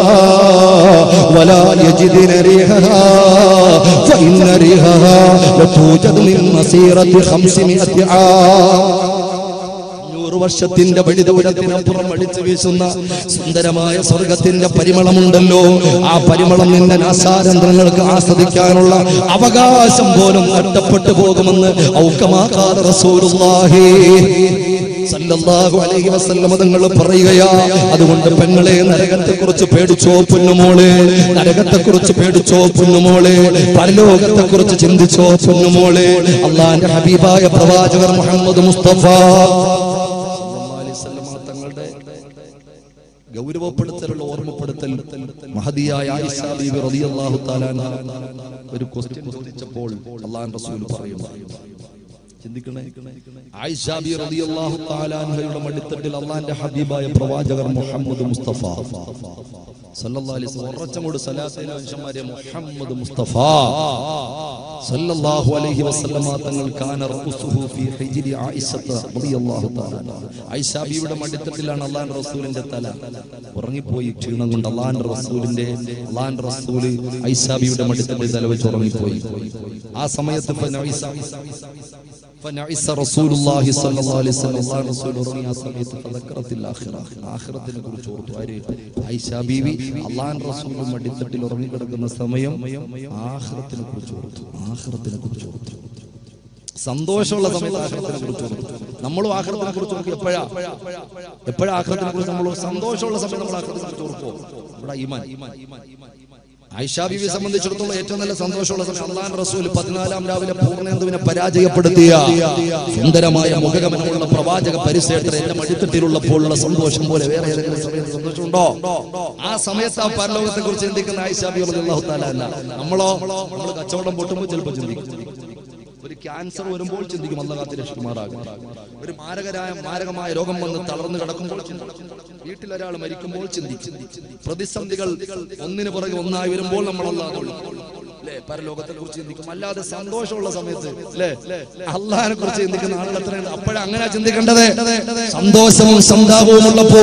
വലാ യജിദിന റിഹഹാ ഫഇന്ന റിഹഹാ ലതൂജദു മിൻ മസീറത്തി 500 ആ അഞ്ഞൂറ് നൂറ് വർഷത്തിന്റെ വെടിദൂരത്തിനപ്പുറം അടിച്ചു വീശുന്ന സുന്ദരമായ സ്വർഗത്തിന്റെ പരിമളമുണ്ടല്ലോ ആ പരിമളം നിന്റെ നാസാരന്ധ്രങ്ങൾക്ക് ആസ്വദിക്കാനുള്ള അവകാശം പോലും നഷ്ടപ്പെട്ടു പോകുമെന്ന് ഔക്കമാക്കാത റസൂലുള്ളാഹി സല്ലല്ലാഹു അലൈഹി വസല്ലമ തങ്ങൾ പറയുകയാ അതുകൊണ്ട് പെങ്ങളെ നരകത്തെ കുറിച്ച് പേടിച്ചോ പൊന്നുമോളെ നരകത്തെ കുറിച്ച് പേടിച്ചോ പൊന്നുമോളെ പരലോകത്തെ കുറിച്ച് ചിന്തിച്ചോ പൊന്നുമോളെ അള്ളാന്റെ ഹബീബായ പ്രവാചകർ മുഹമ്മദ് മുസ്തഫ സല്ലല്ലാഹു അലൈഹി വസല്ലമ തങ്ങളുടെ ഗൗരവപ്പെടുത്തലുള്ള ഓർമ്മപ്പെടുത്തൽ മഹദിയായ ആയിഷ ബീബി റളിയല്ലാഹു തആല അൻഹ ഒരു ക്വസ്റ്റ്യൻ ചോദിച്ചപ്പോൾ അള്ളാഹു റസൂൽ പറയുന്നു ചിന്തിക്കണേ ആയിഷ ബി റളിയല്ലാഹു തആല അൻഹയുടെ മടിത്തട്ടിൽ അള്ളാന്റെ ഹബീബായ പ്രവാചകർ മുഹമ്മദ് മുസ്തഫ സല്ലല്ലാഹു അലൈഹി വസല്ലം ഉറച്ചങ്ങോട് സലാത്തിലെ മനുഷ്യന്മാരെ മുഹമ്മദ് മുസ്തഫ സല്ലല്ലാഹു അലൈഹി വസല്ലമ തങ്ങൾ കാന റഉസുഹു ഫീ ഹിജ്രി ആയിഷത്ത റളിയല്ലാഹു തആല ആയിഷ ബിയുടെ മടിത്തട്ടിലാണ് അള്ളാഹുവിന്റെ റസൂലിന്റെ തല ഉറങ്ങിപ്പോയി ക്ഷീണം കൊണ്ട് അള്ളാഹുവിന്റെ റസൂലിന്റെ അള്ളാഹുവിന്റെ റസൂല് ആയിഷ ബിയുടെ മടിത്തട്ടിൽ തല വെച്ച് ഉറങ്ങിപ്പോയി ആ സമയത്ത് ഫനഈസ فنعس رسول الله صلى الله عليه وسلم الله رسول ഉറങ്ങി ആ സമയത്ത് فذكرت الاخره ആഖിറത്തിനെ കുറിച്ച് ഓർത്തു ആര് ആയിഷ ബീവി അള്ളാഹുവിന്റെ റസൂലും മടിത്തട്ടിൽ ഉറങ്ങി കിടക്കുന്ന സമയം ആഖിറത്തിനെ കുറിച്ച് ഓർത്തു ആഖിറത്തിനെ കുറിച്ച് ഓർത്തു സന്തോഷമുള്ള സമയത്ത് ആഖിറത്തിനെ കുറിച്ച് ഓർത്തു നമ്മളും ആഖിറത്തിനെ കുറിച്ച് ഓർക്കും എപ്പോഴാ എപ്പോഴാ ആഖിറത്തിനെ കുറിച്ച് നമ്മൾ സന്തോഷമുള്ള സമയത്ത് നമ്മൾ ആഖിറത്തിനെ കുറിച്ച് ഓർക്കോ ഇവിടെ ഈമാൻ ആയിഷ ബീവിയെ സംബന്ധിച്ചിടത്തോളം ഏറ്റവും നല്ല സന്തോഷമുള്ള സമയം അള്ളാൻ റസൂൽ പതിനാലാം രാവിലെ പൂർണ്ണേന്ദുവിനെ പരാജയപ്പെടുത്തിയ സുന്ദരമായ മുഖഗമനമുള്ള പ്രവാചക പരിസരത്തിൽ എന്റെ മടിത്തട്ടിലുള്ളപ്പോഴുള്ള സന്തോഷം പോലെ വേറെ ഏതെങ്കിലും സമയത്ത് സന്തോഷമുണ്ടോ ആ സമയത്ത് ആ പരലോകത്തെ കുറിച്ച് ചിന്തിക്കുന്ന ആയിഷ ബി അള്ളാഹു താല അല്ല നമ്മളോ നമ്മൾ കച്ചവടം പൊട്ടുമ്പോൾ ചിലപ്പോൾ ചിന്തിക്കും ഒരു ക്യാൻസർ വരുമ്പോൾ ചിന്തിക്കും അല്ല കാത്തി രക്ഷിക്കുമാറാകും ഒരു മാരകരായ മാരകമായ രോഗം വന്ന് തളർന്നു കിടക്കുമ്പോൾ ചിന്തിക്കും വീട്ടിൽ ഒരാൾ മരിക്കുമ്പോൾ ചിന്തിക്കും പ്രതിസന്ധികൾ ഒന്നിനു പുറകെ ഒന്നായി വരുമ്പോൾ നമ്മൾ അല്ലേ പരലോകത്തെ കുറിച്ച് ചിന്തിക്കും അല്ലാതെ സന്തോഷമുള്ള സമയത്ത് അല്ലേ അള്ളാഹിനെ കുറിച്ച് ചിന്തിക്കുന്ന ആളുകൾ എത്രയുണ്ട് അപ്പോഴാ അങ്ങനെ ചിന്തിക്കേണ്ടത് സന്തോഷവും സന്താപവും ഉള്ളപ്പോ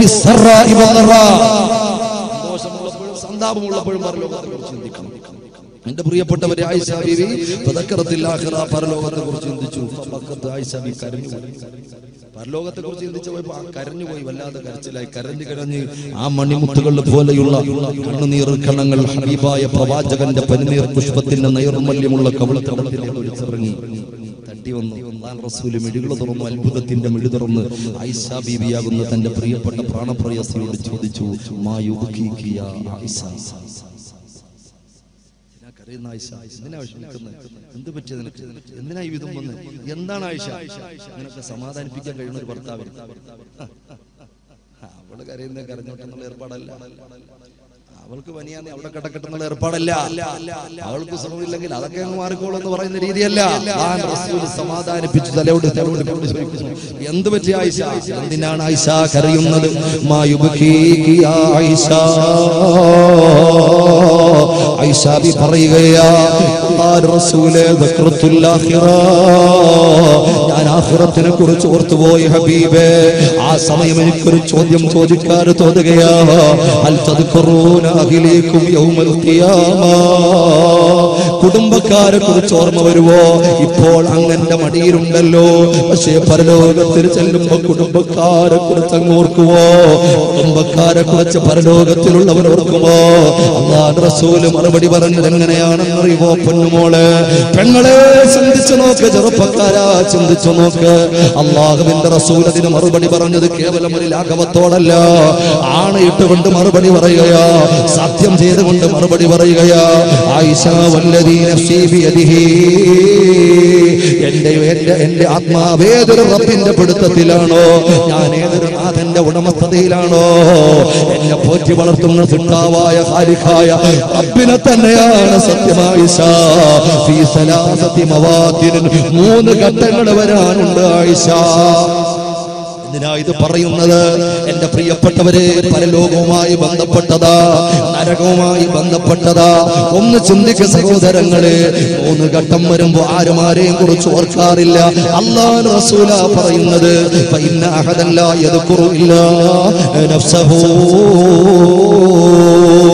സന്തോഷമുള്ളപ്പോഴും സന്താപമുള്ളപ്പോഴും പരലോകത്തെ കുറിച്ച് ചിന്തിക്കണം എന്റെ പ്രിയപ്പെട്ടവരെ ആയിഷ ബീവി പതക്കറത്തിൽ ആഖിറ പരലോകത്തെ കുറിച്ച് ചിന്തിച്ചു ഫബക്കത്ത് ആയിഷ ബി കരഞ്ഞു പരലോകത്തെ കുറിച്ച് ചിന്തിച്ചു പോയപ്പോ ആ കരഞ്ഞുപോയി വല്ലാതെ കരച്ചിലായി കരഞ്ഞു കരഞ്ഞ് ആ മണിമുത്തുകൾ പോലെയുള്ള കണ്ണുനീർ കണങ്ങൾ ഹബീബായ പ്രവാചകന്റെ പനിനീർ പുഷ്പത്തിന്റെ നൈർമല്യമുള്ള കവളത്തവളത്തിൽ ഒഴിച്ചിറങ്ങി തട്ടി വന്നു അള്ളാൻ റസൂല് മിഴികൾ തുറന്നു അത്ഭുതത്തിന്റെ മിഴി തുറന്ന് ഐഷ ബീവിയാകുന്ന തന്റെ പ്രിയപ്പെട്ട പ്രാണപ്രയസിയോട് ചോദിച്ചു മാ യുബുക്കീകിയ ആയിഷ എന്തിനാ കരയുന്ന ആയിഷ എന്തിനാ വിഷമിക്കുന്നത് എന്ത് പറ്റിയ നിനക്ക് എന്തിനാ ഈ വിധം വന്ന് എന്താണ് ആയിഷ നിനക്ക് സമാധാനിപ്പിക്കാൻ കഴിയുന്ന ഒരു ഭർത്താവ് അവള് കരയുന്ന കരഞ്ഞോട്ടെ എന്നുള്ള ഏർപ്പാടല്ല അവൾക്ക് പനിയാന്ന് അവിടെ കിടക്കട്ടെ എന്നുള്ള ഏർപ്പാടല്ല അവൾക്ക് സുഖമില്ലെങ്കിൽ അതൊക്കെ അങ്ങ് മാറിക്കോളൂ എന്ന് പറയുന്ന രീതിയല്ല ആ റസൂൽ സമാധാനിപ്പിച്ചു തലയോട് തലയോട് കൊണ്ട് ചോദിക്കുന്നു എന്ത് പറ്റിയ ആയിഷ എന്തിനാണ് ആയിഷ കരയുന്നത് മായുബുക്കീകി ആയിഷ ഐഷാബി പറയുകയാ ആ റസൂലേ ദക്റത്തുൽ ആഖിറ ഞാൻ ആഖിറത്തിനെ കുറിച്ച് ഓർത്തുപോയി ഹബീബേ ആ സമയം എനിക്കൊരു ചോദ്യം ചോദിക്കാൻ തോന്നുകയാ അൽ തദ്കുറൂന അഖിലേക്കും യൗമൽ ഖിയാമ കുടുംബക്കാരെ കുറിച്ച് ഓർമ്മ വരുവോ ഇപ്പോൾ അങ്ങന്റെ മടിയിലുണ്ടല്ലോ പക്ഷേ പരലോകത്തിൽ ചെല്ലുമ്പോ കുടുംബക്കാരെ കുറിച്ച് അങ്ങ് ഓർക്കുവോ കുടുംബക്കാരെ കുറിച്ച് പരലോകത്തിലുള്ളവർ ഓർക്കുമോ അള്ളാഹ് റസൂല് മറുപടി പറഞ്ഞത് എങ്ങനെയാണെന്ന് അറിയുമോ പൊന്നുമോള് പെങ്ങളെ ചിന്തിച്ചു നോക്ക് ചെറുപ്പക്കാരാ ചിന്തിച്ചു നോക്ക് അള്ളാഹുവിന്റെ റസൂൽ അതിന് മറുപടി പറഞ്ഞത് കേവലം ഒരു ലാഘവത്തോടല്ല ആണയിട്ടുകൊണ്ട് മറുപടി പറയുകയാ സത്യം ചെയ്തുകൊണ്ട് മറുപടി പറയുകയാ ആയിഷ വല്ലതീ നഫ്സി ബിയദിഹി എന്റെ എന്റെ എന്റെ ആത്മാവ് ഏതൊരു റബ്ബിന്റെ പിടുത്തത്തിലാണോ ഞാൻ ഏതൊരു നാഥന്റെ ഉടമസ്ഥതയിലാണോ എന്നെ പോറ്റി വളർത്തുന്ന സിട്ടാവായ ഹാരിഖായ റബ്ബിനെ തന്നെയാണ് സത്യമായിഷ ഫീ സലാസത്തി മവാത്തിനും മൂന്ന് ഘട്ടങ്ങൾ വരാനുണ്ട് ആയിഷ എന്തിനാ ഇത് പറയുന്നത് എന്റെ പ്രിയപ്പെട്ടവരെ പരലോകവുമായി ബന്ധപ്പെട്ടതാ നരകവുമായി ബന്ധപ്പെട്ടതാ ഒന്ന് ചിന്തിക്ക സഹോദരങ്ങളെ മൂന്ന് ഘട്ടം വരുമ്പോ ആരും ആരെയും കുറിച്ച് ഓർക്കാറില്ല അള്ളാഹ് റസൂല പറയുന്നത് ഫഇന്ന അഹദൻ ലാ യദ്കുറു ഇല്ലാ നഫ്സഹു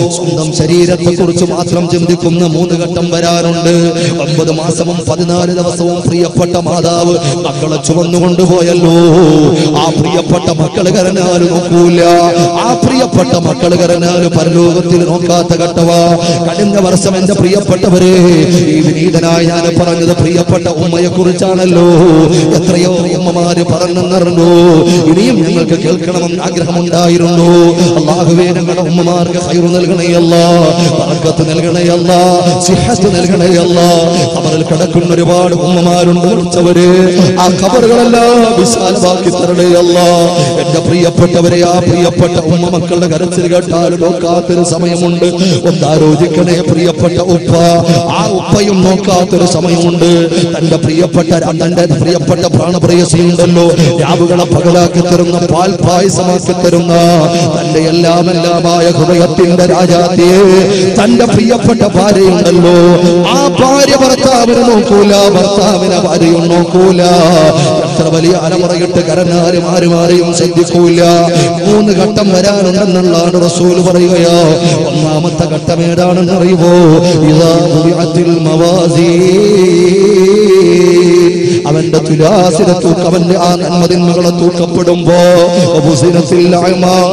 സ്വന്തം ശരീരത്തെ കുറിച്ച് മാത്രം ചിന്തിക്കുന്ന മൂന്ന് ഘട്ടം വരാറുണ്ട് ഒമ്പത് മാസവും പതിനാല് ദിവസവും പ്രിയപ്പെട്ട മാതാവ് മക്കളെ ചുമന്നു കൊണ്ടുപോയല്ലോ ആ പ്രിയപ്പെട്ട മക്കള് കരഞ്ഞാൽ നോക്കൂല ആ പ്രിയപ്പെട്ട മക്കള് കരഞ്ഞാൽ പരലോകത്തിൽ നോക്കാത്ത ഘട്ടവാ കഴിഞ്ഞ വർഷം എന്റെ പ്രിയപ്പെട്ടവരെ ഈ വിനീതനായ ഞാൻ പറഞ്ഞത് പ്രിയപ്പെട്ട ഉമ്മയെ കുറിച്ചാണല്ലോ എത്രയോ ഉമ്മമാര് പറഞ്ഞെന്നറിഞ്ഞു ഇനിയും ഞങ്ങൾക്ക് കേൾക്കണമെന്ന് ആഗ്രഹമുണ്ടായിരുന്നു അള്ളാഹുവേ ഞങ്ങളുടെ ഉമ്മമാർക്ക് ഹൈറു നൽകണയല്ല പറക്കത്ത് നൽകണയല്ല സിഹത്ത് നൽകണയല്ല അവരിൽ കിടക്കുന്ന ഒരുപാട് ഉമ്മമാരുണ്ട് വിളിച്ചവര് ആ ഖബറുകളെല്ലാം വിശാലമാക്കി തരണയല്ല എന്റെ പ്രിയപ്പെട്ടവരെ ആ പ്രിയപ്പെട്ട ഉമ്മ മക്കളുടെ കരച്ചിൽ കേട്ടാൽ നോക്കാത്തൊരു സമയമുണ്ട് ഒന്നാലോചിക്കണേ പ്രിയപ്പെട്ട ഉപ്പ ആ ഉപ്പയും നോക്കാത്തൊരു സമയമുണ്ട് തന്റെ പ്രിയപ്പെട്ട തന്റെ പ്രിയപ്പെട്ട പ്രാണപ്രയസിയുണ്ടല്ലോ രാവുകളെ പകലാക്കി തരുന്ന പാൽ പായസമാക്കി തരുന്ന തന്റെ എല്ലാം എല്ലാമായ ഹൃദയത്തിന്റെ രാജാത്തിയെ തന്റെ പ്രിയപ്പെട്ട ഭാര്യയുണ്ടല്ലോ ആ ഭാര്യ ഭർത്താവിനെ നോക്കൂല ഭർത്താവിനെ ഭാര്യയും നോക്കൂല എത്ര വലിയ അലമുറയിട്ട് കരഞ്ഞാലും ആരും ആരെയും ശ്രദ്ധിക്കൂല മൂന്ന് ഘട്ടം വരാനുണ്ടെന്നുള്ളതാണ് റസൂൽ പറയുകയോ ഒന്നാമത്തെ ഘട്ടം ഏതാണെന്ന് അറിയുമോ ഇതാ മുറിഅത്തിൽ മവാസീ അവന്റെ തുലാസിനെ തൂക്ക അവന്റെ ആ നന്മതിന്മകളെ തൂക്കപ്പെടുമ്പോ വബുസിനത്തിൽ അഅ്മാൽ.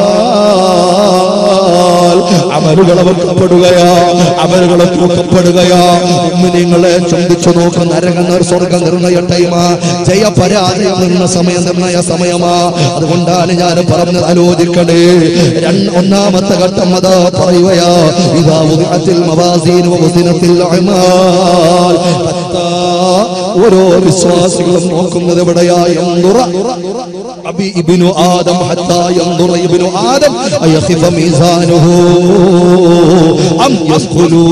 അമലുകളെ വെക്കപ്പെടുകയാ അമലുകളെ തൂക്കപ്പെടുകയാ നിങ്ങളെ ചിന്തിച്ചു നോക്ക് നരക സ്വർഗ നിർണയ ടൈമാ ജയ പരാജയം നിന്ന സമയ നിർണയ സമയമാ അതുകൊണ്ടാണ് ഞാൻ പറഞ്ഞത് ആലോചിക്കണേ രണ്ട് ഒന്നാമത്തെ ഘട്ടം അതാ പറയുകയാ ഇതാ ഉദിഅത്തിൽ മവാസീൻ വബുസിനത്തിൽ അഅ്മാൽ. ഹത്താ ഓരോ വിശ്വാസികളും നോക്കുന്നത് എവിടെയാ യൻദുറ അബി ഇബ്നു ആദം ഹത്താ യൻദുറ ഇബ്നു ആദം അയഖിഫ മീസാനുഹു അം യസ്ഖുലൂ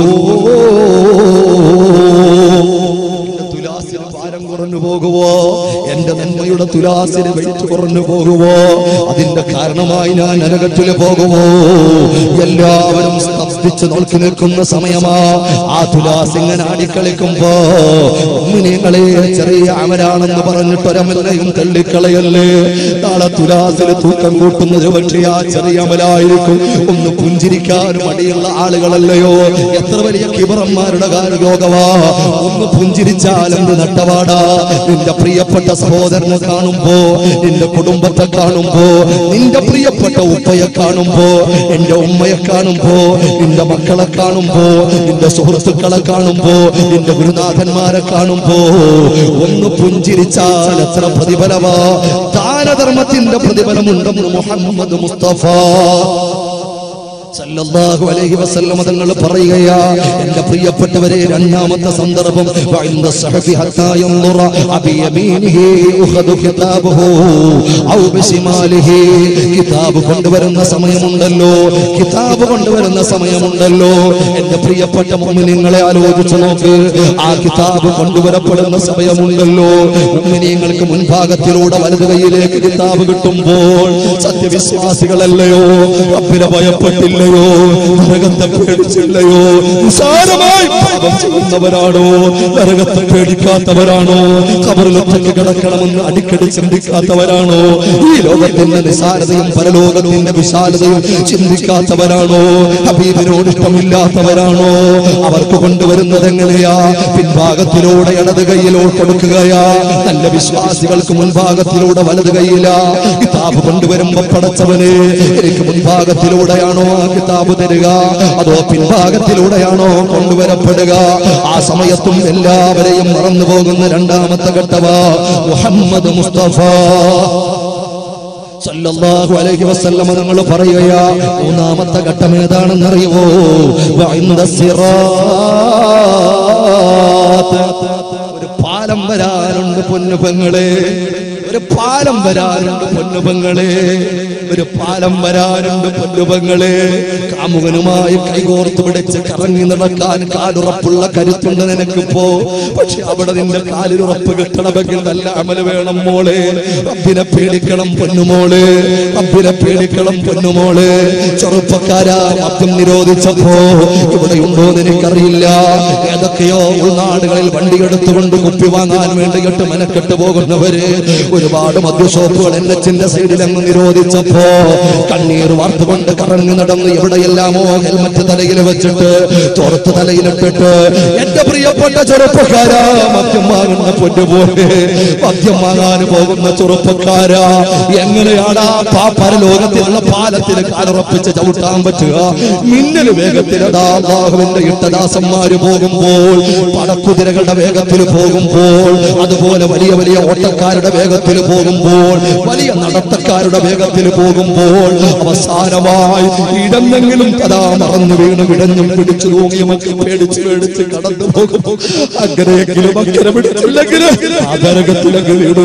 തുലാസിന് ഭാരം കുറഞ്ഞു പോകുവോ എന്റെ നന്മയുടെ തുലാസിന് വെയിറ്റ് കുറഞ്ഞു പോകുവോ അതിന്റെ കാരണമായി ഞാൻ നരകത്തില് പോകുമോ എല്ലാവരും സ്തബ്ധിച്ച് നോക്കി നിൽക്കുന്ന സമയമാ ആ തുലാസ് ഇങ്ങനെ ആടിക്കളിക്കുമ്പോ ഉമ്മിനിങ്ങളെ ചെറിയ അമരാണെന്ന് പറഞ്ഞിട്ട് ഒരമലിനെയും തള്ളിക്കളയല്ലേ നാളെ തുലാസിൽ തൂക്കം കൂട്ടുന്നത് പക്ഷേ ആ ചെറിയ അമലായിരിക്കും ഒന്ന് പുഞ്ചിരിക്കാൻ മടിയുള്ള ആളുകളല്ലയോ എത്ര വലിയ കിബറന്മാരുടെ കാര്യയോഗവാ ഒന്ന് പുഞ്ചിരിച്ചാൽ എന്ത് നട്ടപാടാ നിന്റെ പ്രിയപ്പെട്ട സഹോദരനെ കാണുമ്പോ നിന്റെ കുടുംബത്തെ കാണുമ്പോ നിന്റെ പ്രിയപ്പെട്ട ഉപ്പയെ കാണുമ്പോ എന്റെ ഉമ്മയെ കാണുമ്പോ നിന്റെ മക്കളെ കാണുമ്പോ നിന്റെ സുഹൃത്തുക്കളെ കാണുമ്പോ നിന്റെ ഗുരുനാഥന്മാരെ കാണുമ്പോ ഒന്ന് പുഞ്ചിരിച്ചാൽ എത്ര പ്രതിഫലമാ ദാനധർമ്മത്തിന്റെ പ്രതിഫലമുണ്ടെന്ന് മുഹമ്മദ് മുസ്തഫ സല്ലല്ലാഹു അലൈഹി വസല്ലം തങ്ങൾ പറയുകയാ എന്റെ പ്രിയപ്പെട്ടവരെ രണ്ടാമത്തെ സന്ദർഭം വഇൻദ സഹഫി ഹത്താ യൻദുറ അബി യമീനിഹി ഉഖദു കിതാബുഹു ഔ ബിശിമാലിഹി കിതാബ് കൊണ്ടുവരുന്ന സമയമുണ്ടല്ലോ കിതാബ് കൊണ്ടുവരുന്ന സമയമുണ്ടല്ലോ എന്റെ പ്രിയപ്പെട്ട മുഅ്മിനീങ്ങളെ ആലോചിച്ചു നോക്ക് ആ കിതാബ് കൊണ്ടുവരപ്പെടുന്ന സമയമുണ്ടല്ലോ മുഅ്മിനീങ്ങൾക്ക് മുൻഭാഗത്തിലൂടെ വലതു കൈയിലേക്ക് കിതാബ് കിട്ടുമ്പോൾ സത്യവിശ്വാസികളല്ലയോ റബ്ബിനെ ഭയപ്പെട്ടില്ലയോ നരകത്തെ പേടിച്ചില്ലയോ നിസാരമായി പാപം ചെയ്യുന്നവരാണോ നരകത്തെ പേടിക്കാത്തവരാണോ കബറിലൊറ്റയ്ക്ക് കിടക്കണമെന്ന് അടിക്കടി ചിന്തിക്കാത്തവരാണോ ഈ ലോകത്തിന്റെ നിസാരതയും പരലോകത്തിന്റെ വിശാലതയും ചിന്തിക്കാത്തവരാണോ ഹബീബിനോട് ഇഷ്ടമില്ലാത്തവരാണോ അവർക്ക് കൊണ്ടുവരുന്നത് എങ്ങനെയാ പിൻഭാഗത്തിലൂടെ ഇടത് കൈയിലോട്ട് കൊടുക്കുകയാ നല്ല വിശ്വാസികൾക്ക് മുൻഭാഗത്തിലൂടെ വലത് കൈയിലാ കിതാബ് കൊണ്ടുവരുമ്പോ പടച്ചവനെ എനിക്ക് മുൻഭാഗത്തിലൂടെയാണോ ആ കിതാബ് തരിക അതോ പിൻഭാഗത്തിലൂടെയാണോ കൊണ്ടുവരപ്പെടുക ആ സമയത്തും എല്ലാവരെയും മറന്നു പോകുന്ന രണ്ടാമത്തെ ഘട്ടവാ മുഹമ്മദ് മുസ്തഫ സല്ലല്ലാഹു അലൈഹി വസല്ലമ തങ്ങൾ പറയുകയാ മൂന്നാമത്തെ ഘട്ടം ഏതാണെന്ന് അറിയുമോ വഇൻദ സിറാത്ത് ഒരു പാലം വരാനുണ്ട് പൊന്നു പെങ്ങളെ ഒരു പാലം വരാനുണ്ട് പൊന്നുപങ്ങളെ ഒരു പാലം വരാനുണ്ട് പൊന്നുപങ്ങളെ കാമുകനുമായി കൈകോർത്ത് പിടിച്ച് കറങ്ങി നടക്കാൻ കാലുറപ്പുള്ള കരുത്തുണ്ട് നിനക്കിപ്പോ പക്ഷെ അവിടെ നിന്റെ കാലിലുറപ്പ് കിട്ടണമെങ്കിൽ നല്ല അമല് വേണം മോളെ റബ്ബിനെ പേടിക്കണം പൊന്നുമോളെ റബ്ബിനെ പേടിക്കണം പൊന്നുമോളെ ചെറുപ്പക്കാരാ മദ്യം നിരോധിച്ചപ്പോ ഇവിടെയുണ്ടോ എന്ന് എനിക്കറിയില്ല ഏതൊക്കെയോ ഉൾനാടുകളിൽ വണ്ടി എടുത്തുകൊണ്ട് കുപ്പി വാങ്ങാൻ വേണ്ടിയിട്ട് മെനക്കെട്ട് പോകുന്നവര് ഒരുപാട് മദ്യഷോപ്പുകൾ എൻ എച്ചിന്റെ സൈഡിൽ അങ്ങ് നിരോധിച്ചപ്പോ നടക്കുമ്പോ കണ്ണീർ വാർത്തുകൊണ്ട് കറങ്ങി നടന്ന് എവിടെയെല്ലാമോ ഹെൽമറ്റ് തലയിൽ വെച്ചിട്ട് ചോർത്ത് തലയിലിട്ടിട്ട് എന്റെ പ്രിയപ്പെട്ട ചെറുപ്പക്കാരാ മദ്യം വാങ്ങുന്ന പൊന്നുപോലെ മദ്യം വാങ്ങാൻ പോകുന്ന ചെറുപ്പക്കാരാ എങ്ങനെയാണ് ആ പരലോകത്തിലുള്ള പാലത്തിൽ കാലുറപ്പിച്ച് ചവിട്ടാൻ പറ്റുക മിന്നൽ വേഗത്തിൽ അതാ അള്ളാഹുവിന്റെ ഇട്ടദാസന്മാര് പോകുമ്പോൾ പടക്കുതിരകളുടെ വേഗത്തിൽ പോകുമ്പോൾ അതുപോലെ വലിയ വലിയ ഓട്ടക്കാരുടെ വേഗത്തിൽ പോകുമ്പോൾ വലിയ നടത്തക്കാരുടെ വേഗത്തിൽ പോകുമ്പോൾ അവസാനമായി ഇടന്നെങ്കിലും കഥാ മറന്നു വീണ് വിടഞ്ഞും പിടിച്ചു തൂങ്ങിയുമൊക്കെ പേടിച്ച് പേടിച്ച് കടന്നു പോകും അങ്ങനെയെങ്കിലും അക്കരെ പിടിച്ചില്ലെങ്കിൽ അതരകത്തിലങ്ങ് വീണു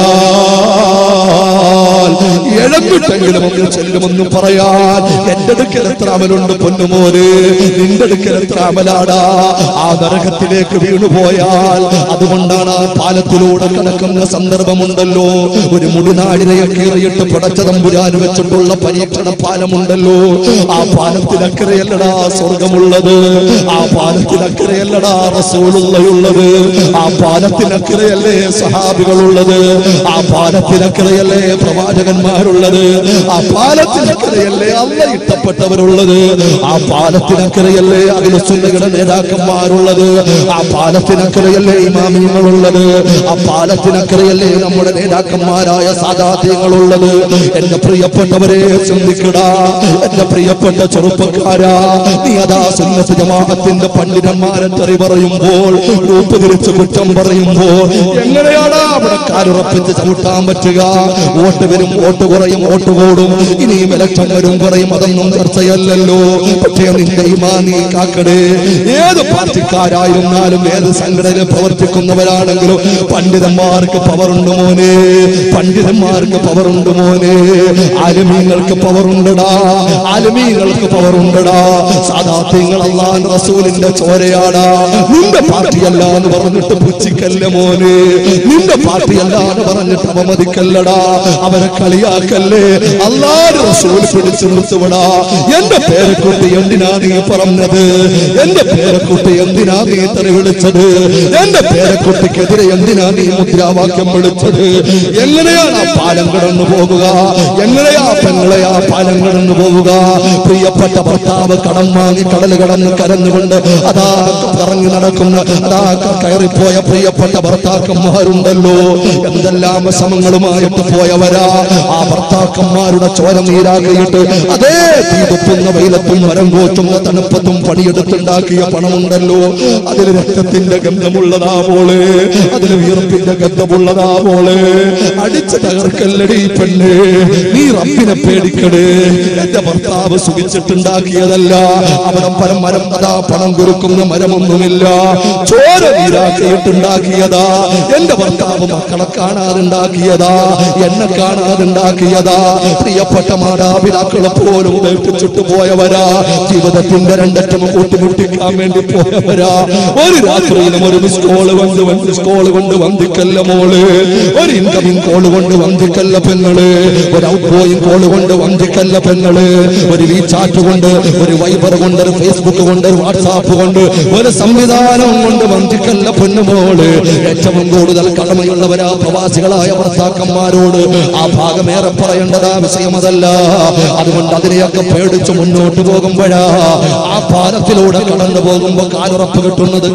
പോയാൽ ഇഴന്നിട്ടെങ്കിലും ഒന്ന് ചെല്ലുമെന്ന് പറയാൻ എന്റെ അടുക്കൽ എത്ര അമലുണ്ട് പൊന്നുമോന് നിന്റെ അടുക്കൽ എത്ര അമലാടാ ആ നരകത്തിലേക്ക് വീണുപോയാൽ അതുകൊണ്ടാണ് ആ പാലത്തിലൂടെ കടക്കുന്ന സന്ദർഭമുണ്ടല്ലോ ഒരു മുടിനാടിനെയൊക്കെ കീറിയിട്ട് പടച്ചതമ്പുരാൻ വെച്ചിട്ടുള്ള പരീക്ഷണ പാലമുണ്ടല്ലോ ആ പാലത്തിലക്കരയല്ലടാ സ്വർഗമുള്ളത് ആ പാലത്തിലക്കരയല്ലടാ റസൂലുള്ളയുള്ളത് ആ പാലത്തിനക്കരയല്ലേ സഹാബികളുള്ളത് ആ പാലത്തിനക്കരയല്ലേ പ്രവാചകന്മാരുള്ളത് ആ പാലത്തിനക്കരയല്ലേ അല്ല ഇഷ്ടപ്പെട്ടവരുള്ളത് ആ പാലത്തിനക്കരയല്ലേ അഖിലസുന്നകളുടെ നേതാക്കന്മാരുള്ളത് ആ പാലത്തിനക്കരയല്ലേ ഇമാമിയങ്ങളുള്ളത് ആ പാലത്തിനക്കരയല്ലേ നമ്മുടെ നേതാക്കന്മാരായ സാധാത്യങ്ങളുള്ളത് എന്റെ പ്രിയപ്പെട്ടവരെ ചിന്തിക്കടാ എന്റെ പ്രിയപ്പെട്ട ചെറുപ്പക്കാരാ നീ അതാ സുന്നത്ത് ജമാഅത്തിന്റെ പണ്ഡിതന്മാരെ തെറി പറയുമ്പോൾ ഗ്രൂപ്പ് തിരിച്ച് കുറ്റം പറയുമ്പോൾ എങ്ങനെയാടാ അവിടെ കാലുറപ്പിച്ച് ചവിട്ടാൻ പറ്റുക വോട്ട് വരും വോട്ട് കുറയും വോട്ട് കൂടും ഇനിയും ഇലക്ഷൻ വരും കുറയും അതൊന്നും ചർച്ചയല്ലല്ലോ പക്ഷേ നിന്റെ ഇമാ നീ കാക്കടേ ഏത് പാർട്ടിക്കാരായിരുന്നാലും ഏത് സംഘടനയിൽ പ്രവർത്തിക്കുന്നവരാണെങ്കിലും പണ്ഡിതന്മാർക്ക് പവറുണ്ട് മോനെ പണ്ഡിതന്മാർക്ക് പവറുണ്ട് മോനെ ആലുമീങ്ങൾക്ക് പവറുണ്ടടാ ആലുമീങ്ങൾക്ക് പവറുണ്ടടാ സാധാത്യങ്ങൾ അള്ളാൻ റസൂലിന്റെ ചോരയാടാ നിന്റെ പാർട്ടിയല്ല എന്ന് പറഞ്ഞിട്ട് പുച്ഛിക്കല്ല മോനെ നിന്റെ പാർട്ടിയല്ല എന്ന് പറഞ്ഞിട്ട് അവമതിക്കല്ലടാ അവരെ കളിയാക്കല്ലേ അള്ളാഹ് റസൂൽ പിടിച്ചു നിർത്തുവിടാ എന്റെ പേരക്കുട്ടി എന്തിനാ നീ പറഞ്ഞത് എന്റെ പേരക്കുട്ടി എന്തിനാ നീ തെറി വിളിച്ചത് എന്റെ പേരക്കുട്ടിക്കെതിരെ എന്തിനാ നീ മുദ്രാവാക്യം വിളിച്ചത് എങ്ങനെയാണ് ആ പാലം കടന്നു പോകുക എങ്ങനെയാ പെങ്ങളെ ആ പാലം കടന്നു പോവുക പ്രിയപ്പെട്ട ഭർത്താവ് കടം വാങ്ങി കടൽ കടന്ന് കരഞ്ഞുകൊണ്ട് അതാ കറങ്ങി നടക്കുന്ന അതാ കയറിപ്പോയ പ്രിയപ്പെട്ട ഭർത്താക്കന്മാരുണ്ടല്ലോ എന്തെല്ലാം ശ്രമങ്ങളുമായിട്ട് പോയവരാ ആ ഭർത്താക്കന്മാരുടെ ചോര നീരാക്കിയിട്ട് അതേ തീതുപ്പുന്ന വെയിലത്തും മരം കോച്ചുന്ന തണുപ്പത്തും പണിയെടുത്തുണ്ടാക്കിയ പണമുണ്ടല്ലോ അതിൽ രക്തത്തിന്റെ ഗന്ധമുള്ളതാ പോള് അതിൽ വിയർപ്പിന്റെ ഗന്ധമുള്ളതാ പോള് അടിച്ച് തകർക്കല്ലടി പെണ്ണ് നീ റബ്ബിനെ പേടിക്കണേ എന്റെ ഭർത്താവ് സുഖിച്ചിട്ടുണ്ടാക്കിയതല്ല അവിടെ പരം മരം അതാ പണം കുറുക്കുന്ന മരമൊന്നുമില്ല ചോര നീരാക്കിയിട്ടുണ്ടാക്കിയതാ എന്റെ ഭർത്താവ് മക്കളെ കാണാതുണ്ടാക്കിയതാ എന്നെ കാണാതുണ്ടാക്കിയതാ പ്രിയപ്പെട്ട മാതാപിതാക്കളെ പോലും ഉപേക്ഷിച്ചിട്ട് പോയവരാ ജീവിതത്തിന്റെ രണ്ടറ്റം കൂട്ടിമുട്ടിക്കാൻ വേണ്ടി പോയവരാ ഒരു രാത്രിയിലും ഒരു മിസ് കോള് കൊണ്ട് മിസ് കോള് കൊണ്ട് വന്ദിക്കല്ല മോള് ഒരു ഇൻകമിങ് കോള് കൊണ്ട് വന്ദിക്കല്ല പെങ്ങള് ഒരു ഔട്ട് ഗോയിങ് കോള് കൊണ്ട് വന്ദിക്കല്ല പെങ്ങള് ഒരു വീചാറ്റ് കൊണ്ട് ഒരു വൈബർ കൊണ്ട് ഒരു ഫേസ്ബുക്ക് കൊണ്ട് ഒരു വാട്സാപ്പ് കൊണ്ട് ഒരു സംവിധാനം കൊണ്ട് വന്ദിക്കല്ല പെണ്ണുമോള് ഏറ്റവും കൂടുതൽ കടമയുള്ളവരാ പ്രവാസികളായ ഭർത്താക്കന്മാരോട് ആ ഭാഗമേറെ പറയേണ്ടതാ വിഷയമതല്ല അതുകൊണ്ട് അതിനെയൊക്കെ പേടിച്ച് മുന്നോട്ട് പോകുമ്പോഴാ ആ പാലത്തിലൂടെ കടന്നു പോകുമ്പോ കാലുറപ്പ് കിട്ടുന്നത്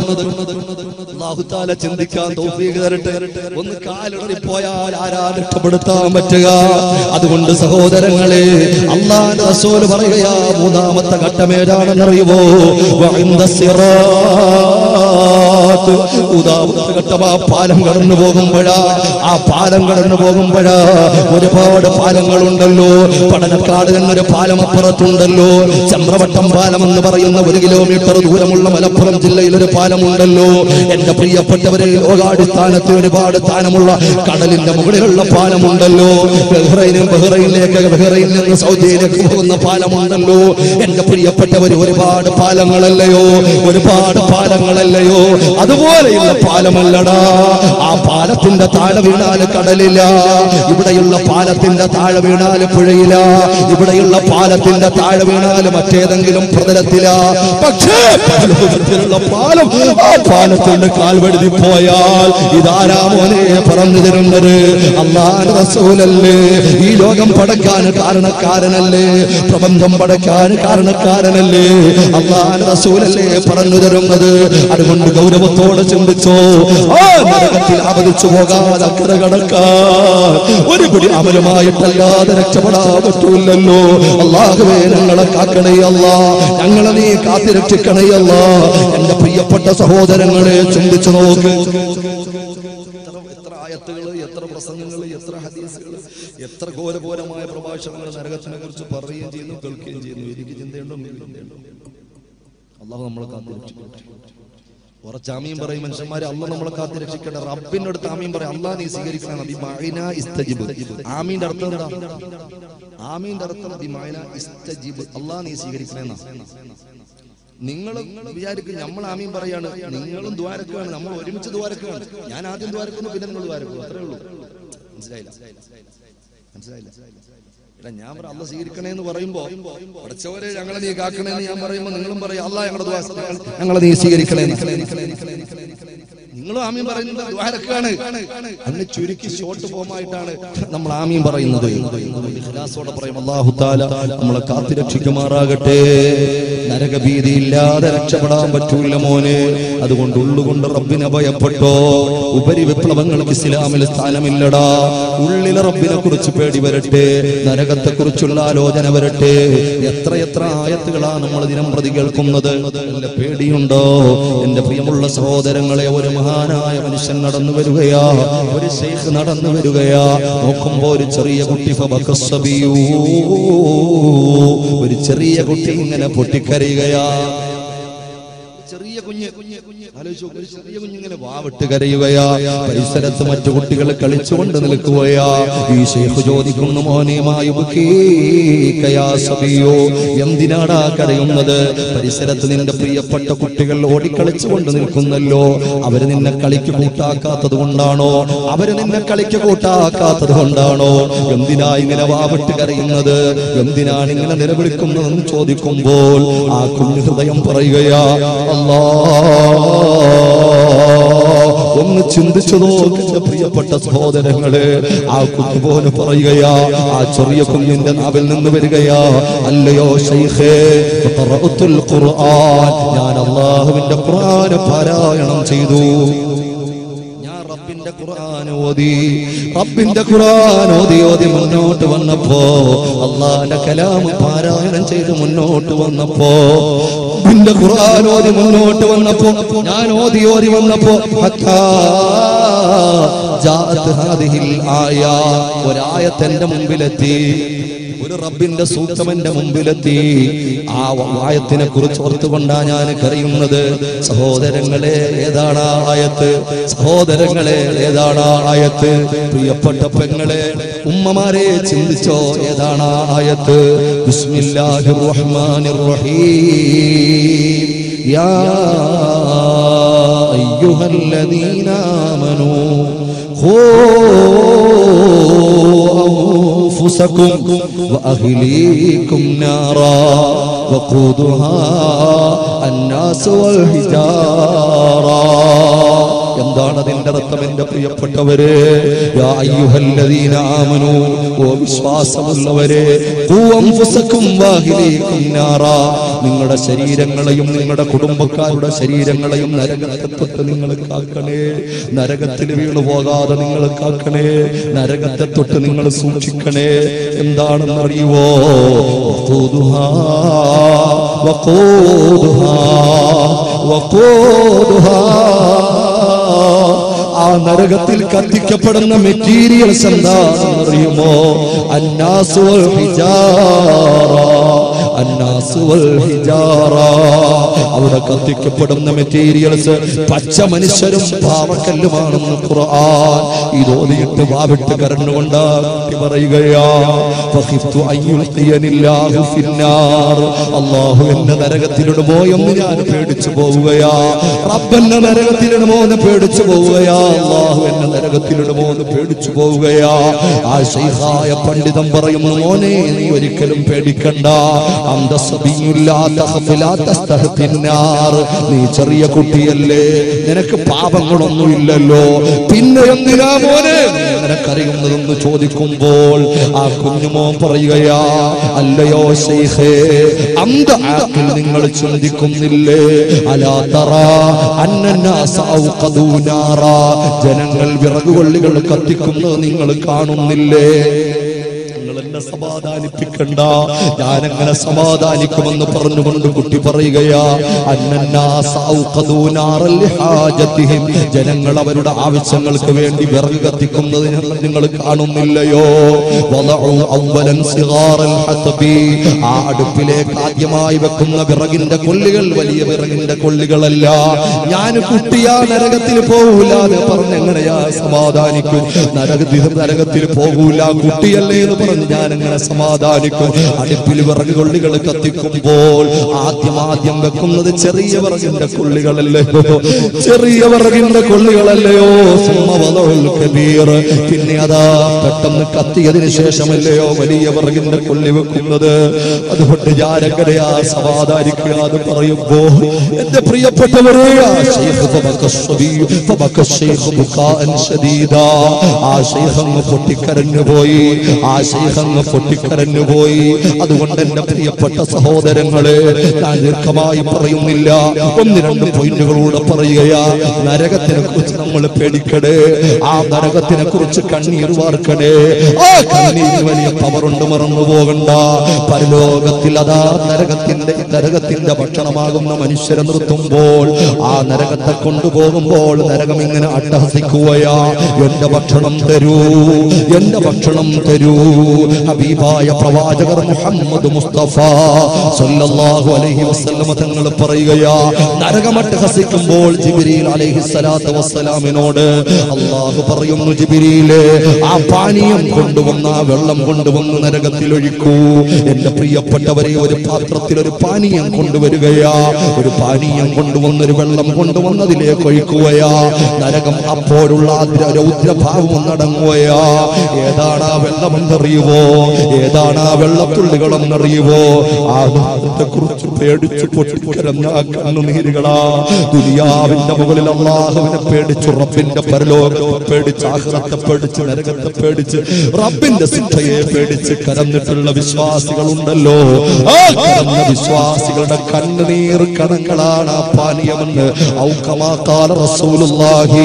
അല്ലാഹുത്താല ചിന്തിക്കാൻ തൗഫീഖ് തരട്ടെ ഒന്ന് കാലിടറി പോയാൽ ആരാ രക്ഷപ്പെടുത്താൻ പറ്റുക അതുകൊണ്ട് സഹോദരങ്ങളെ അള്ളാന്റെ റസൂൽ പറയുകയാ മൂന്നാമത്തെ ഘട്ടം ഏതാണെന്നറിയുമോ വഇന്ദ സിറാത്ത്. മൂന്നാമത്തെ ഘട്ടം ആ പാലം കടന്നു പോകുമ്പോഴാ ആ പാലം കടന്നു പോകുമ്പോഴാ ഒരുപാട് പാലങ്ങളുണ്ടല്ലോ പഠനക്കാട് എന്നൊരു പാലം അപ്പുറത്തുണ്ടല്ലോ ചമ്രവട്ടം പാലം എന്ന് പറയുന്ന ഒരു കിലോമീറ്റർ ദൂരമുള്ള മലപ്പുറം ജില്ലയിൽ ഒരു പാലമുണ്ടല്ലോ എന്റെ പ്രിയപ്പെട്ടവരെ ലോകാടിസ്ഥാനത്തിൽ ഒരുപാട് സ്ഥാനമുള്ള കടലിന്റെ മുകളിലുള്ള പാലമുണ്ടല്ലോ ബഹ്റൈനും ബഹ്റൈനിലേക്ക് ബഹ്റൈനിൽ നിന്ന് സൗദിയിലേക്ക് പോകുന്ന പാലമുണ്ടല്ലോ എന്റെ പ്രിയപ്പെട്ടവർ ഒരുപാട് പാലങ്ങളല്ലയോ ഒരുപാട് പാലങ്ങളല്ലയോ അതുപോലെയുള്ള പാലമല്ലടാ ആ പാലത്തിന്റെ താഴെ വീണാല് കടലില്ല ഇവിടെയുള്ള പാലത്തിന്റെ താഴെ വീണാല് പുഴയില ഇവിടെയുള്ള പാലത്തിന്റെ താഴെ വീണാല് മറ്റേതെങ്കിലും പ്രതലത്തില പക്ഷേ പരലോകത്തിലുള്ള പാലം ആ പാലത്തിന്റെ കാൽവഴുതി പോയാൽ ഇതാരാ മോനെ പറഞ്ഞു തരുന്നത് അള്ളാഹ് റസൂലല്ലേ ഈ ലോക ലോകം പടക്കാൻ കാരണക്കാരനല്ലേ പ്രബന്ധം പടക്കാൻ കാരണക്കാരനല്ലേ അള്ളാൻ റസൂലല്ലേ പറഞ്ഞു തരുന്നത് അതുകൊണ്ട് ഗൗരവത്തോടെ ചിന്തിച്ചോ ആ നരകത്തിൽ അവധിച്ചു പോകാതെ അക്കര കടക്കാൻ ഒരു പിടി അമലുമായിട്ടല്ലാതെ രക്ഷപ്പെടാൻ പറ്റൂലല്ലോ അള്ളാഹുവേ ഞങ്ങളെ കാക്കണേ അല്ല ഞങ്ങളെ നീ കാത്തിരക്ഷിക്കണേ അല്ല എന്റെ പ്രിയപ്പെട്ട സഹോദരങ്ങളെ ചിന്തിച്ചു നോക്ക് എത്ര ആയത്തുകൾ എത്ര പ്രസംഗങ്ങൾ എത്ര ഹദീസുകൾ എത്ര ഘോരഘോരമായ പ്രഭാഷണങ്ങൾ നരകത്തിനെ കുറിച്ച് പറയുകയും ചെയ്യുന്നു കേൾക്കുകയും ചെയ്യുന്നു എനിക്ക് ചിന്തയുണ്ടോ നിങ്ങൾക്ക് ചിന്തയുണ്ടോ അള്ളാഹു നമ്മളെ കാത്തിരക്ഷിക്കട്ടെ കുറച്ച് ആമീൻ പറയും മനുഷ്യന്മാരെ അല്ല നമ്മളെ കാത്തി രക്ഷിക്കട്ടെ റബ്ബിന്റെ അടുത്ത് ആമീൻ പറയും അള്ളാഹ് നീ സ്വീകരിക്കണം ബിമഅന ഇസ്തജിബ് ആമീന്റെ അർത്ഥം എന്താ ആമീന്റെ അർത്ഥം ബിമഅന ഇസ്തജിബ് അള്ളാഹ് നീ സ്വീകരിക്കണമെന്നാ നിങ്ങൾ വിചാരിക്കും നമ്മൾ ആമീൻ പറയാണ് നിങ്ങളും ദ്വാരക്കാണ് നമ്മൾ ഒരുമിച്ച് ദ്വാരക്കാണ് ഞാൻ ആദ്യം ദ്വാരക്കുന്നു പിന്നെ നിങ്ങൾ ദ്വാരക്കുന്നു അത്രേ ഉള്ളൂ മനസ്സിലായില്ല മനസ്സിലായില്ല എടാ ഞാൻ പറ അല്ല സ്വീകരിക്കണേ എന്ന് പറയുമ്പോ പഠിച്ചവരെ ഞങ്ങളെ നീ കാക്കണേന്ന് ഞാൻ പറയുമ്പോ നിങ്ങളും പറയും അല്ല ഞങ്ങളുടെ ദ്വാ ഞങ്ങളെ നീ സ്വീകരിക്കണേ നിങ്ങളും ആമീൻ പറയുന്നത് ദ്വാരക്കാണ് അതിനെ ചുരുക്കി ഷോർട്ട് ഫോമായിട്ടാണ് നമ്മൾ ആമീൻ പറയുന്നത് ഇഖ്ലാസോടെ പറയും അല്ലാഹു തആല നമ്മളെ കാത്തിരക്ഷിക്കുമാറാകട്ടെ നരകഭീതി ഇല്ലാതെ രക്ഷപ്പെടാൻ പറ്റൂല മോനെ അതുകൊണ്ട് ഉള്ളുകൊണ്ട് റബ്ബിനെ ഭയപ്പെട്ടോ ഉപരി വിപ്ലവങ്ങൾക്ക് ഇസ്ലാമിൽ സ്ഥാനമില്ലടാ ഉള്ളിലെ റബ്ബിനെ കുറിച്ച് പേടി വരട്ടെ നരകത്തെ കുറിച്ചുള്ള ആലോചന വരട്ടെ എത്ര എത്ര ആയത്തുകളാണ് നമ്മൾ ദിനം പ്രതി കേൾക്കുന്നത് നല്ല പേടിയുണ്ടോ എന്റെ പ്രിയമുള്ള സഹോദരങ്ങളെ ഒരു മഹാനായ മനുഷ്യൻ നടന്നു വരികയാ ഒരു ശൈഖ് നടന്നു വരികയാ നോക്കുമ്പോ ഒരു ചെറിയ കുട്ടി ഫബക്കസ്സബിയൂ. ഒരു ചെറിയ കുട്ടി ഇങ്ങനെ പൊട്ടിക്കരയുകയാ ചെറിയ കുഞ്ഞ് കുഞ്ഞ് കുഞ്ഞ് ആലോചിച്ച് നോക്ക്, ഒരു ചെറിയ കുഞ്ഞിങ്ങനെ വാവിട്ട് കരയുകയാ പരിസരത്ത് മറ്റു കുട്ടികൾ കളിച്ചുകൊണ്ട് നിൽക്കുകയാ ഈ ശേഖ് ചോദിക്കുന്നു മോനെയുമായുബുക്കീകയാ സബിയോ എന്തിനാടാ കരയുന്നത് പരിസരത്ത് നിന്റെ പ്രിയപ്പെട്ട കുട്ടികൾ ഓടിക്കളിച്ചുകൊണ്ട് നിൽക്കുന്നല്ലോ അവര് നിന്നെ കളിക്ക് കൂട്ടാക്കാത്തത് കൊണ്ടാണോ അവര് നിന്നെ കളിക്ക് കൂട്ടാക്കാത്തത് കൊണ്ടാണോ എന്തിനാ ഇങ്ങനെ വാവിട്ട് കരയുന്നത് എന്തിനാണ് ഇങ്ങനെ നിലവിളിക്കുന്നതെന്ന് ചോദിക്കുമ്പോൾ ആ കുഞ്ഞു ഹൃദയം പറയുകയാ അല്ലാ ഒന്ന് ചിന്തിച്ചു നോക്കിന്റെ പ്രിയപ്പെട്ട സഹോദരങ്ങളെ ആ കുഞ്ഞു പോലെ പറയുകയാ ആ ചെറിയ കുഞ്ഞിന്റെ നാവിൽ നിന്ന് വരികയാ അല്ലയോ ശൈഖേ ഖറഅത്തുൽ ഖുർആൻ ഞാൻ അള്ളാഹുവിന്റെ ഖുർആൻ പാരായണം ചെയ്തു ഞാൻ റബ്ബിന്റെ ഖുർആൻ ഓതി റബ്ബിന്റെ ഖുർആൻ ഓതി ഓതി മുന്നോട്ട് വന്നപ്പോ അള്ളാന്റെ കലാം പാരായണം ചെയ്ത് മുന്നോട്ട് വന്നപ്പോ റബ്ബിന്റെ ഖുർആൻ ഓതി മുന്നോട്ട് വന്നപ്പോ ഞാൻ ഓതി ഓതി വന്നപ്പോ ഹത്താ ജാഅത്ത് ഹാദിഹിൽ ആയ ഒരായത്ത് എന്റെ മുമ്പിലെത്തി ഒരു റബ്ബിന്റെ സൂക്തം എന്റെ മുമ്പിലെത്തി ആ ആയത്തിനെ കുറിച്ച് ഓർത്തുകൊണ്ടാ ഞാൻ കരയുന്നത് സഹോദരങ്ങളെ ഏതാണ് ആ ആയത്ത് സഹോദരങ്ങളെ ഏതാണ് ആ ആയത്ത് പ്രിയപ്പെട്ട പെങ്ങളെ ഉമ്മമാരെ ചിന്തിച്ചോ ഏതാണ് ആ ആയത്ത് ബിസ്മില്ലാഹിർ റഹ്മാനിർ റഹീം യാ അയ്യുഹല്ലദീന ആമനൂ خذوا أنفسكم وأهليكم نارا وقودها الناس والحجارة എന്താണ് അതിന്റെ അർത്ഥം എന്റെ പ്രിയപ്പെട്ടവരെ യാ അയ്യുഹല്ലദീന ആമനു ഓ വിശ്വാസമുള്ളവരെ ഖൂ അൻഫുസക്കും വാഹിലീക്കും നാറാ നിങ്ങളുടെ ശരീരങ്ങളെയും നിങ്ങളുടെ കുടുംബക്കാരുടെ ശരീരങ്ങളെയും നരകത്തെ തൊട്ട് നിങ്ങൾ കാക്കണേ നരകത്തിൽ വീണു പോകാതെ നിങ്ങൾ കാക്കണേ നരകത്തെ തൊട്ട് നിങ്ങൾ സൂക്ഷിക്കണേ എന്താണെന്ന് അറിയുവോ വഖൂദുഹാ വഖൂദുഹാ വഖൂദുഹാ ആ നരകത്തിൽ കത്തിക്കപ്പെടുന്ന മെറ്റീരിയൽസ് എന്താണെന്ന് അറിയുമോ അന്നാസു വൽ ഹിജാറ അന്നാസു വൽ ഹിജാറ അവിടെ കത്തിക്കപ്പെടുന്ന മെറ്റീരിയൽസ് പച്ച മനുഷ്യരും പാവക്കല്ലുമാണെന്ന് ഖുർആൻ ഇതോലിയിട്ട് വാവിട്ട് കരഞ്ഞുകൊണ്ട് കുട്ടി പറയുകയാ ഫഖിഫ്തു അയ്യുൽഖിയനില്ലാഹു ഫിന്നാർ അല്ലാഹു എന്നെ നരകത്തിലിടുമോ എന്ന് ഞാൻ പേടിച്ചു പോവുകയാ റബ്ബെന്നെ നരകത്തിലിടുമോ എന്ന് പേടിച്ചു പോവുകയാ അല്ലാഹു എന്നെ നരകത്തിലിടുമോ എന്ന് പേടിച്ചു പോവുകയാ ആ ശൈഖായ പണ്ഡിതൻ പറയുന്നു മോനെ നീ ഒരിക്കലും പേടിക്കണ്ട അന്ത സബിയുല്ലാ തഖ്ഫിലാ തസ്തഹ്തിന്നാർ നീ ചെറിയ കുട്ടിയല്ലേ നിനക്ക് പാപങ്ങളൊന്നുമില്ലല്ലോ പിന്നെ എന്തിനാ മോനെ നീ നിനക്കറിയുന്നതെന്ന് ചോദിക്കുമ്പോൾ ആ കുഞ്ഞുമോൻ പറയുകയാ അല്ലയോ ശൈഖേ അന്ത ആക്കിൽ നിങ്ങൾ ചിന്തിക്കുന്നില്ലേ അലാ തറ അന്നന്നാസ ഔഖദൂ നാറാ ജനങ്ങൾ വിറകുകൊള്ളികൾ കത്തിക്കുന്നത് നിങ്ങൾ കാണുന്നില്ലേ നിങ്ങൾ എന്നെ സമാധാനിപ്പിക്കണ്ട ഞാൻ എങ്ങനെ സമാധാനിക്കുമെന്ന് പറഞ്ഞുകൊണ്ട് കുട്ടി പറയുകയാ അന്നന്നാസ ഔഖദൂ നാറൽ ലിഹാജതിഹിം. ജനങ്ങൾ അവരുടെ ആവശ്യങ്ങൾക്ക് വേണ്ടി വിറക് കത്തിക്കുന്നത് ഞങ്ങൾ നിങ്ങൾ കാണുന്നില്ലയോ വദഉ അവ്വലൻ സിഗാറൽ ഹതബി. ആ അടുപ്പിലേക്ക് ആദ്യമായി വെക്കുന്ന വിറകിന്റെ കൊള്ളികൾ വലിയ വിറകിന്റെ കൊള്ളികളല്ല ഞാൻ കുട്ടിയാ നരകത്തിൽ പോകൂലാതെ പറഞ്ഞ് എങ്ങനെയാ സമാധാനിക്കും നരകത്തിൽ നരകത്തിൽ പോകൂല കുട്ടിയല്ലേ എന്ന് പറഞ്ഞ് ഞാൻ എങ്ങനെ സമാധാനിക്കും അടുപ്പിൽ വിറക് കൊള്ളികൾ കത്തിക്കുമ്പോൾ ആദ്യം ആദ്യം വെക്കുന്നത് ചെറിയ വിറകിന്റെ കൊള്ളികളല്ലയോ ചെറിയ വിറകിന്റെ കൊള്ളികളല്ലയോ സുമ്മ വദഉൽ കബീർ. പിന്നെ അതാ പെട്ടെന്ന് കത്തിയതിനു ശേഷമല്ലയോ വലിയ വിറകിന്റെ കൊള്ളി വെക്കുന്നത് അതുകൊണ്ട് ഞാനെങ്ങനെയാ സമാധാനിക്കുക എന്ന് പറയുമ്പോ എന്റെ പ്രിയപ്പെട്ടവരെ ആ ശൈഖ് ഫബക الصبي فبكى الشيخ بكاء شديدا ആ ശൈഖ് അങ്ങ് പൊട്ടിക്കരഞ്ഞു പോയി ആ ശൈഖ് അങ്ങ് പൊട്ടിക്കരഞ്ഞു പോയി അതുകൊണ്ട് എന്റെ പ്രിയപ്പെട്ട സഹോദരങ്ങളെ ഞാൻ ദീർഘമായി പറയുന്നില്ല ഒന്ന് രണ്ട് പോയിന്റുകളൂടെ പറയുകയാ നരകത്തിനെ കുറിച്ച് നമ്മൾ പേടിക്കണേ ആ നരകത്തിനെ കുറിച്ച് കണ്ണീർ വാർക്കണേ ആ കണ്ണീരിന് വലിയ പവറുണ്ട് മറന്നു പോകണ്ട പരലോകത്തിൽ അതാ നരകത്തിന്റെ നരകത്തിന്റെ ഭക്ഷണമാകുന്ന മനുഷ്യരെ നിർത്തുമ്പോൾ ആ നരകത്തെ കൊണ്ടുപോകുമ്പോൾ നരകം ഇങ്ങനെ അട്ടഹസിക്കുകയാ എന്റെ ഭക്ഷണം തരൂ എന്റെ ഭക്ഷണം തരൂ ഹബീബായ പ്രവാചകർ മുഹമ്മദ് മുസ്തഫ സല്ലല്ലാഹു അലൈഹി വസല്ലമ തങ്ങൾ പറയുകയാ നരകം അട്ടഹസിക്കുമ്പോൾ ജിബ്രീൽ അലൈഹി സ്വലാത്തു വസ്സലാമിനോട് അള്ളാഹു പറയുന്നു ജിബ്രീലെ ആ പാനീയം കൊണ്ടുവന്ന ആ വെള്ളം കൊണ്ടുവന്ന് നരകത്തിൽ ഒഴിക്കൂ എന്റെ പ്രിയപ്പെട്ടവരെ ഒരു പാത്രത്തിൽ ഒരു പാനീയം കൊണ്ടുവരികയാ ഒരു പാനീയം കൊണ്ടുവന്ന് ഒരു വെള്ളം കൊണ്ടുവന്നതിലേക്ക് ഒഴിക്കുകയാ നരകം അപ്പോഴുള്ള ആ ദ്ര- രൗദ്രഭാവം ഒന്നടങ്ങുകയാ ഏതാണ് ആ വെള്ളമെന്നറിയുവോ ഏതാണ് ആ വെള്ളത്തുള്ളികളെന്നറിയുവോ ആ ദുഃഖത്തെ കുറിച്ച് പേടിച്ചു പൊട്ടിക്കരഞ്ഞ ആ കണ്ണുനീരുകളാ ദുനിയാവിന്റെ മുകളിൽ അള്ളാഹുവിനെ പേടിച്ചു റബ്ബിന്റെ പരലോകത്തെ പേടിച്ച് ആഹ്റത്തെ പേടിച്ച് നരകത്തെ പേടിച്ച് റബ്ബിന്റെ സിദ്ധയെ പേടിച്ച് കരന്നിട്ടുള്ള വിശ്വാസികളുണ്ടല്ലോ ആ കരന്ന വിശ്വാസികളുടെ കണ്ണുനീർ കണങ്ങളാണ് ആ പാനീയമെന്ന് ഔക്കമാക്കാല റസൂലുള്ളാഹി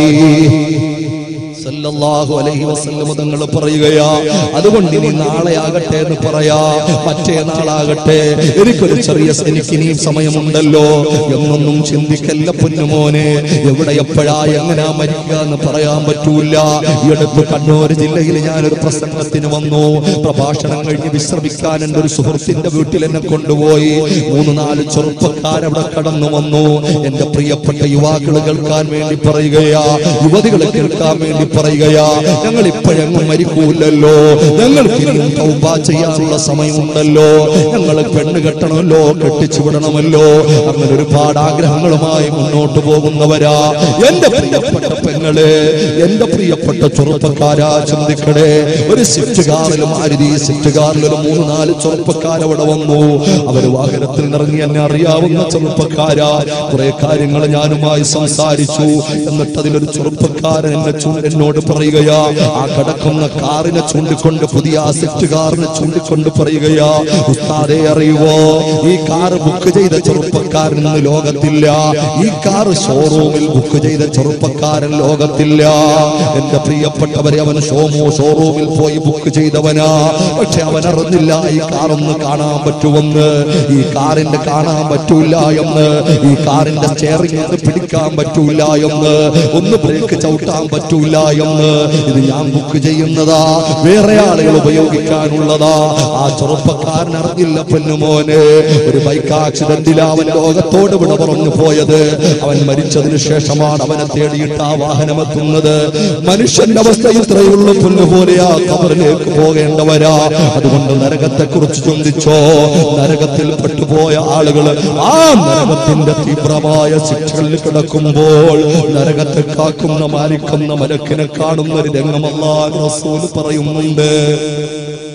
സല്ലല്ലാഹു അലൈഹി വസല്ലം തങ്ങൾ പറയുകയാ അതുകൊണ്ട് ഇനി നാളെ ആകട്ടെ എന്ന് പറയാ മറ്റേ നാളാകട്ടെ എനിക്കൊരു ചെറിയ എനിക്ക് ഇനിയും സമയമുണ്ടല്ലോ എന്നൊന്നും ചിന്തിക്കല്ല പൊന്നുമോനെ എവിടെ എപ്പോഴാ എങ്ങനാ മരിക്കുക എന്ന് പറയാൻ പറ്റൂല ഈ അടുത്ത് കണ്ണൂർ ജില്ലയിൽ ഞാനൊരു പ്രസംഗത്തിന് വന്നു പ്രഭാഷണം കഴിഞ്ഞ് വിശ്രമിക്കാൻ എൻ്റെ ഒരു സുഹൃത്തിന്റെ വീട്ടിൽ എന്നെ കൊണ്ടുപോയി മൂന്ന് നാല് ചെറുപ്പക്കാരവിടെ കടന്നു വന്നു എന്റെ പ്രിയപ്പെട്ട യുവാക്കൾ കേൾക്കാൻ വേണ്ടി പറയുകയാ യുവതികൾ കേൾക്കാൻ വേണ്ടി പറയുകയാ ഞങ്ങൾ ഇപ്പോഴെങ്ങും മരിക്കൂലല്ലോ ഞങ്ങൾക്ക് ഇനിയും തൗബ ചെയ്യാനുള്ള സമയമുണ്ടല്ലോ ഞങ്ങൾ പെണ്ണ് കെട്ടണമല്ലോ കെട്ടിച്ചു വിടണമല്ലോ അങ്ങനെ ഒരുപാട് ആഗ്രഹങ്ങളുമായി മുന്നോട്ട് പോകുന്നവരാ എന്റെ പ്രിയപ്പെട്ട പെങ്ങളെ എന്റെ പ്രിയപ്പെട്ട ചെറുപ്പക്കാരാ ചിന്തിക്കണേ ഒരു സ്വിഫ്റ്റ് കാറിൽ മാരുതി സ്വിഫ്റ്റ് കാറിൽ ഒരു മൂന്ന് നാല് ചെറുപ്പക്കാർ അവിടെ വന്നു അവര് വാഹനത്തിൽ നിറങ്ങി എന്നെ അറിയാവുന്ന ചെറുപ്പക്കാരാ കുറെ കാര്യങ്ങൾ ഞാനുമായി സംസാരിച്ചു എന്നിട്ട് അതിലൊരു ചെറുപ്പക്കാരൻ എന്നെ ചൂ- എന്നോട് പറയുകയാ ആ കിടക്കുന്ന കാറിനെ ചൂണ്ടിക്കൊണ്ട് പുതിയ ആ സ്വിഫ്റ്റ് കാറിനെ ചൂണ്ടിക്കൊണ്ട് പറയുകയാ ഉസ്താദെ അറിയുവോ ഈ കാർ ബുക്ക് ചെയ്ത ചെറുപ്പക്കാരൻ ഇന്ന് ലോകത്തില്ല ഈ കാർ ഷോറൂമിൽ ബുക്ക് ചെയ്ത ചെറുപ്പക്കാരൻ ലോകത്തില്ല എന്റെ പ്രിയപ്പെട്ടവരെ അവൻ ഷോമോ ഷോറൂമിൽ പോയി ബുക്ക് ചെയ്തവനാ പക്ഷെ അവൻ അറിഞ്ഞില്ല ഈ കാർ ഒന്ന് കാണാൻ പറ്റുമെന്ന് ഈ കാറിന്റെ കാണാൻ പറ്റൂല എന്ന് ഈ കാറിന്റെ സ്റ്റെയറിംഗ് ഒന്ന് പിടിക്കാൻ പറ്റൂല എന്ന് ഒന്ന് ബ്രേക്ക് ചവിട്ടാൻ പറ്റൂല എന്ന് ഇത് ഞാൻ ബുക്ക് ചെയ്യുന്നതാ വേറെ ആളുകൾ ഉപയോഗിക്കാനുള്ളതാ ആ ചെറുപ്പക്കാരൻ അറിഞ്ഞില്ല പൊന്നുമോനെ ഒരു ബൈക്ക് ആക്സിഡന്റിൽ അവൻ ലോകത്തോട് വിട പറഞ്ഞു പോയത് അവൻ മരിച്ചതിന് ശേഷമാണ് അവനെ തേടിയിട്ട് ആ വാഹനം എത്തുന്നത് മനുഷ്യന്റെ അവസ്ഥ ഇത്രയുള്ളൂ പൊന്നുപോലെയാ കബറിലേക്ക് പോകേണ്ടവരാ അതുകൊണ്ട് നരകത്തെ കുറിച്ച് ചിന്തിച്ചോ നരകത്തിൽ പെട്ടുപോയ ആളുകൾ ആ നരകത്തിന്റെ തീവ്രമായ ശിക്ഷകളിൽ കിടക്കുമ്പോൾ നരകത്തെ കാക്കുന്ന മാലിക്കുന്ന മലക്കിനെ കാണുന്ന ഒരു രംഗമല്ലാ റസൂൽ പറയുന്നുണ്ട്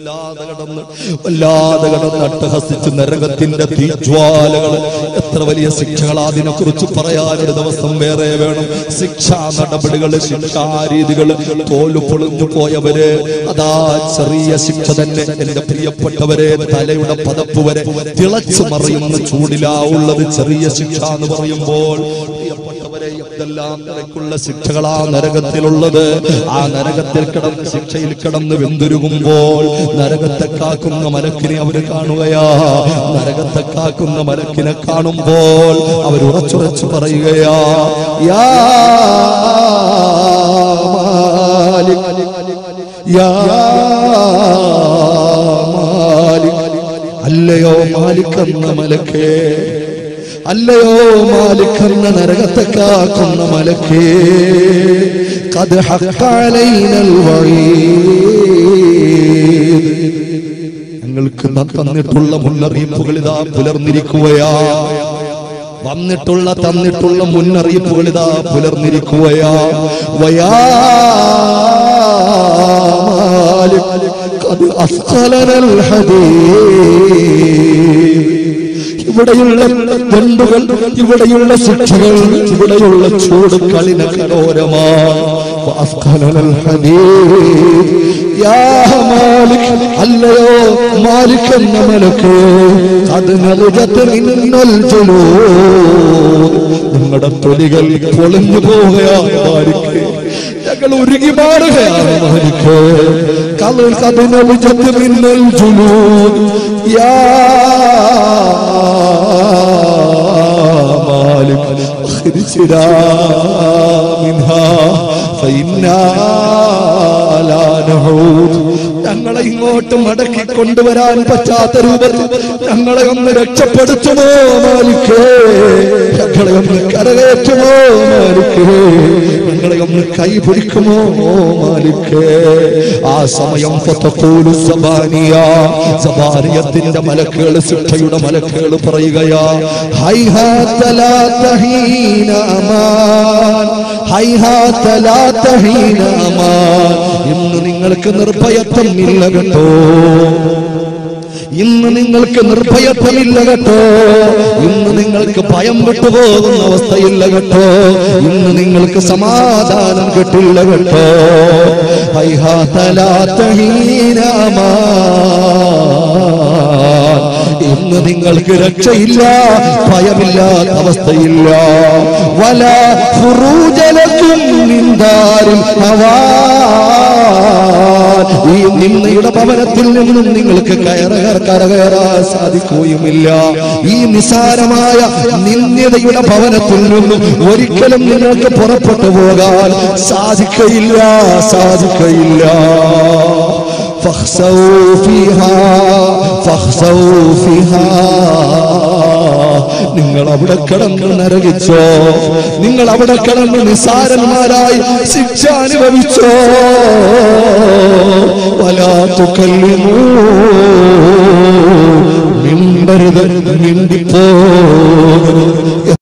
വല്ലാതെ കടന്ന് വല്ലാതെ കടന്ന് അട്ടഹസിച്ച് നരകത്തിന്റെ തീജ്വാലകൾ എത്ര വലിയ ശിക്ഷകൾ അതിനെ കുറിച്ച് പറയാൻ ഒരു ദിവസം വേറെ വേണം ശിക്ഷാ നടപടികൾ ശിക്ഷാരീതികൾ തോല് പൊളിഞ്ഞു പോയവര് അതാ ചെറിയ ശിക്ഷ തന്നെ എന്റെ പ്രിയപ്പെട്ടവരെ തലയുടെ പതപ്പ് വരെ തിളച്ചു മറിയുന്ന ചൂടിലാ ഉള്ളത് ചെറിയ ശിക്ഷ എന്ന് പറയുമ്പോൾ പ്രിയപ്പെട്ടവരെ എന്തെല്ലാം നിലക്കുള്ള ശിക്ഷകളാ നരകത്തിലുള്ളത് ആ നരകത്തിൽ കിടന്ന് ശിക്ഷയിൽ കിടന്ന് വെന്തുരുകുമ്പോൾ നരകത്തെ കാക്കുന്ന മലക്കിനെ അവര് കാണുകയാ നരകത്തെ കാക്കുന്ന മലക്കിനെ കാണുമ്പോൾ അവർ ഉറച്ചുറച്ചു പറയുകയാ യാ മാലിക് യാ മാലിക് അല്ലയോ മാലിക് എന്ന മലക്കേ അല്ലയോ മാലിക് എന്ന നരകത്തെ കാക്കുന്ന മലക്കേ കത് ഹക്കാലൈനൽ ഞങ്ങൾക്ക് ത- തന്നിട്ടുള്ള മുന്നറിയിപ്പുകൾ ഇതാ പുലർന്നിരിക്കുകയാ വന്നിട്ടുള്ള തന്നിട്ടുള്ള മുന്നറിയിപ്പുകൾ ഇതാ പുലർന്നിരിക്കുകയാ വയാ മാലിക് ഖദ് അസ്ഖലനൽ ഹദീദ് ഇവിടെയുള്ള ദണ്ടുകൾ ഇവിടെയുള്ള ശിക്ഷകൾ ഇവിടെയുള്ള ചൂട് കളിന കടോരമാണ് വഅസ്ഖലനൽ ഹദീദ്. യാ മാലിക് അല്ലയോ മാലിക് എന്ന മലക്ക് അത് മിന്നൽ ജലൂദ് നിങ്ങളുടെ തൊലികൾ പൊളിഞ്ഞു പോവുകയാണ് മാലിക് ഞങ്ങൾ ഉരുകി മാറുകയാണ് മാലിക് കലൽ കതിനൽ മിന്നൽ ജുലൂദ് യാ مالك اخرجنا منها فإنا لا نعود ഞങ്ങളെ ഇങ്ങോട്ട് മടക്കി കൊണ്ടുവരാൻ പറ്റാത്ത രൂപത്തിൽ ഞങ്ങളെ ഒന്ന് രക്ഷപ്പെടുത്തുമോ മാലിക്കേ ഞങ്ങളെ ഒന്ന് കരകയറ്റുമോ മാലിക്കേ ഞങ്ങളെ ഒന്ന് കൈ പിടിക്കുമോ മാലിക്കേ ആ സമയം ഫതഖൂലു സബാനിയ സബാനിയത്തിന്റെ മലക്കുകൾ ശിക്ഷയുടെ മലക്കുകൾ പറയുകയാ ഹൈഹാത്ത ലാ തഹീന അമാൻ ഹൈഹാത്ത ലാ തഹീന അമാൻ ഇന്ന് നിങ്ങൾക്ക് നിർഭയത്വം ഇല്ല കേട്ടോ ഇന്ന് നിങ്ങൾക്ക് നിർഭയത്വമില്ല കേട്ടോ ഇന്ന് നിങ്ങൾക്ക് ഭയം വിട്ടുപോകുന്ന അവസ്ഥയില്ല കേട്ടോ ഇന്ന് നിങ്ങൾക്ക് സമാധാനം കിട്ടില്ല കേട്ടോ ഇന്ന് നിങ്ങൾക്ക് രക്ഷയില്ല ഭയമില്ലാത്ത അവസ്ഥയില്ല വല ഫുറൂജലക്കും നിന്താരും അവ ഈ നിന്നയുടെ ഭവനത്തിൽ നിന്നും നിങ്ങൾക്ക് കയറകയർ കരകയറാൻ സാധിക്കുകയുമില്ല ഈ നിസാരമായ നിന്ദ്യതയുടെ ഭവനത്തിൽ നിന്നും ഒരിക്കലും നിങ്ങൾക്ക് പുറപ്പെട്ടു പോകാൻ സാധിക്കയില്ല സാധിക്കയില്ല فاخسوا فيها فاخسوا فيها നിങ്ങൾ അവിടെ കിടന്ന് നരകിച്ചോ നിങ്ങൾ അവിടെ കിടന്ന് നിസാരന്മാരായി ശിക്ഷ അനുഭവിച്ചോ വലാത്തുക്കല്ലിമൂ മിണ്ടരുത് മിണ്ടിപ്പോ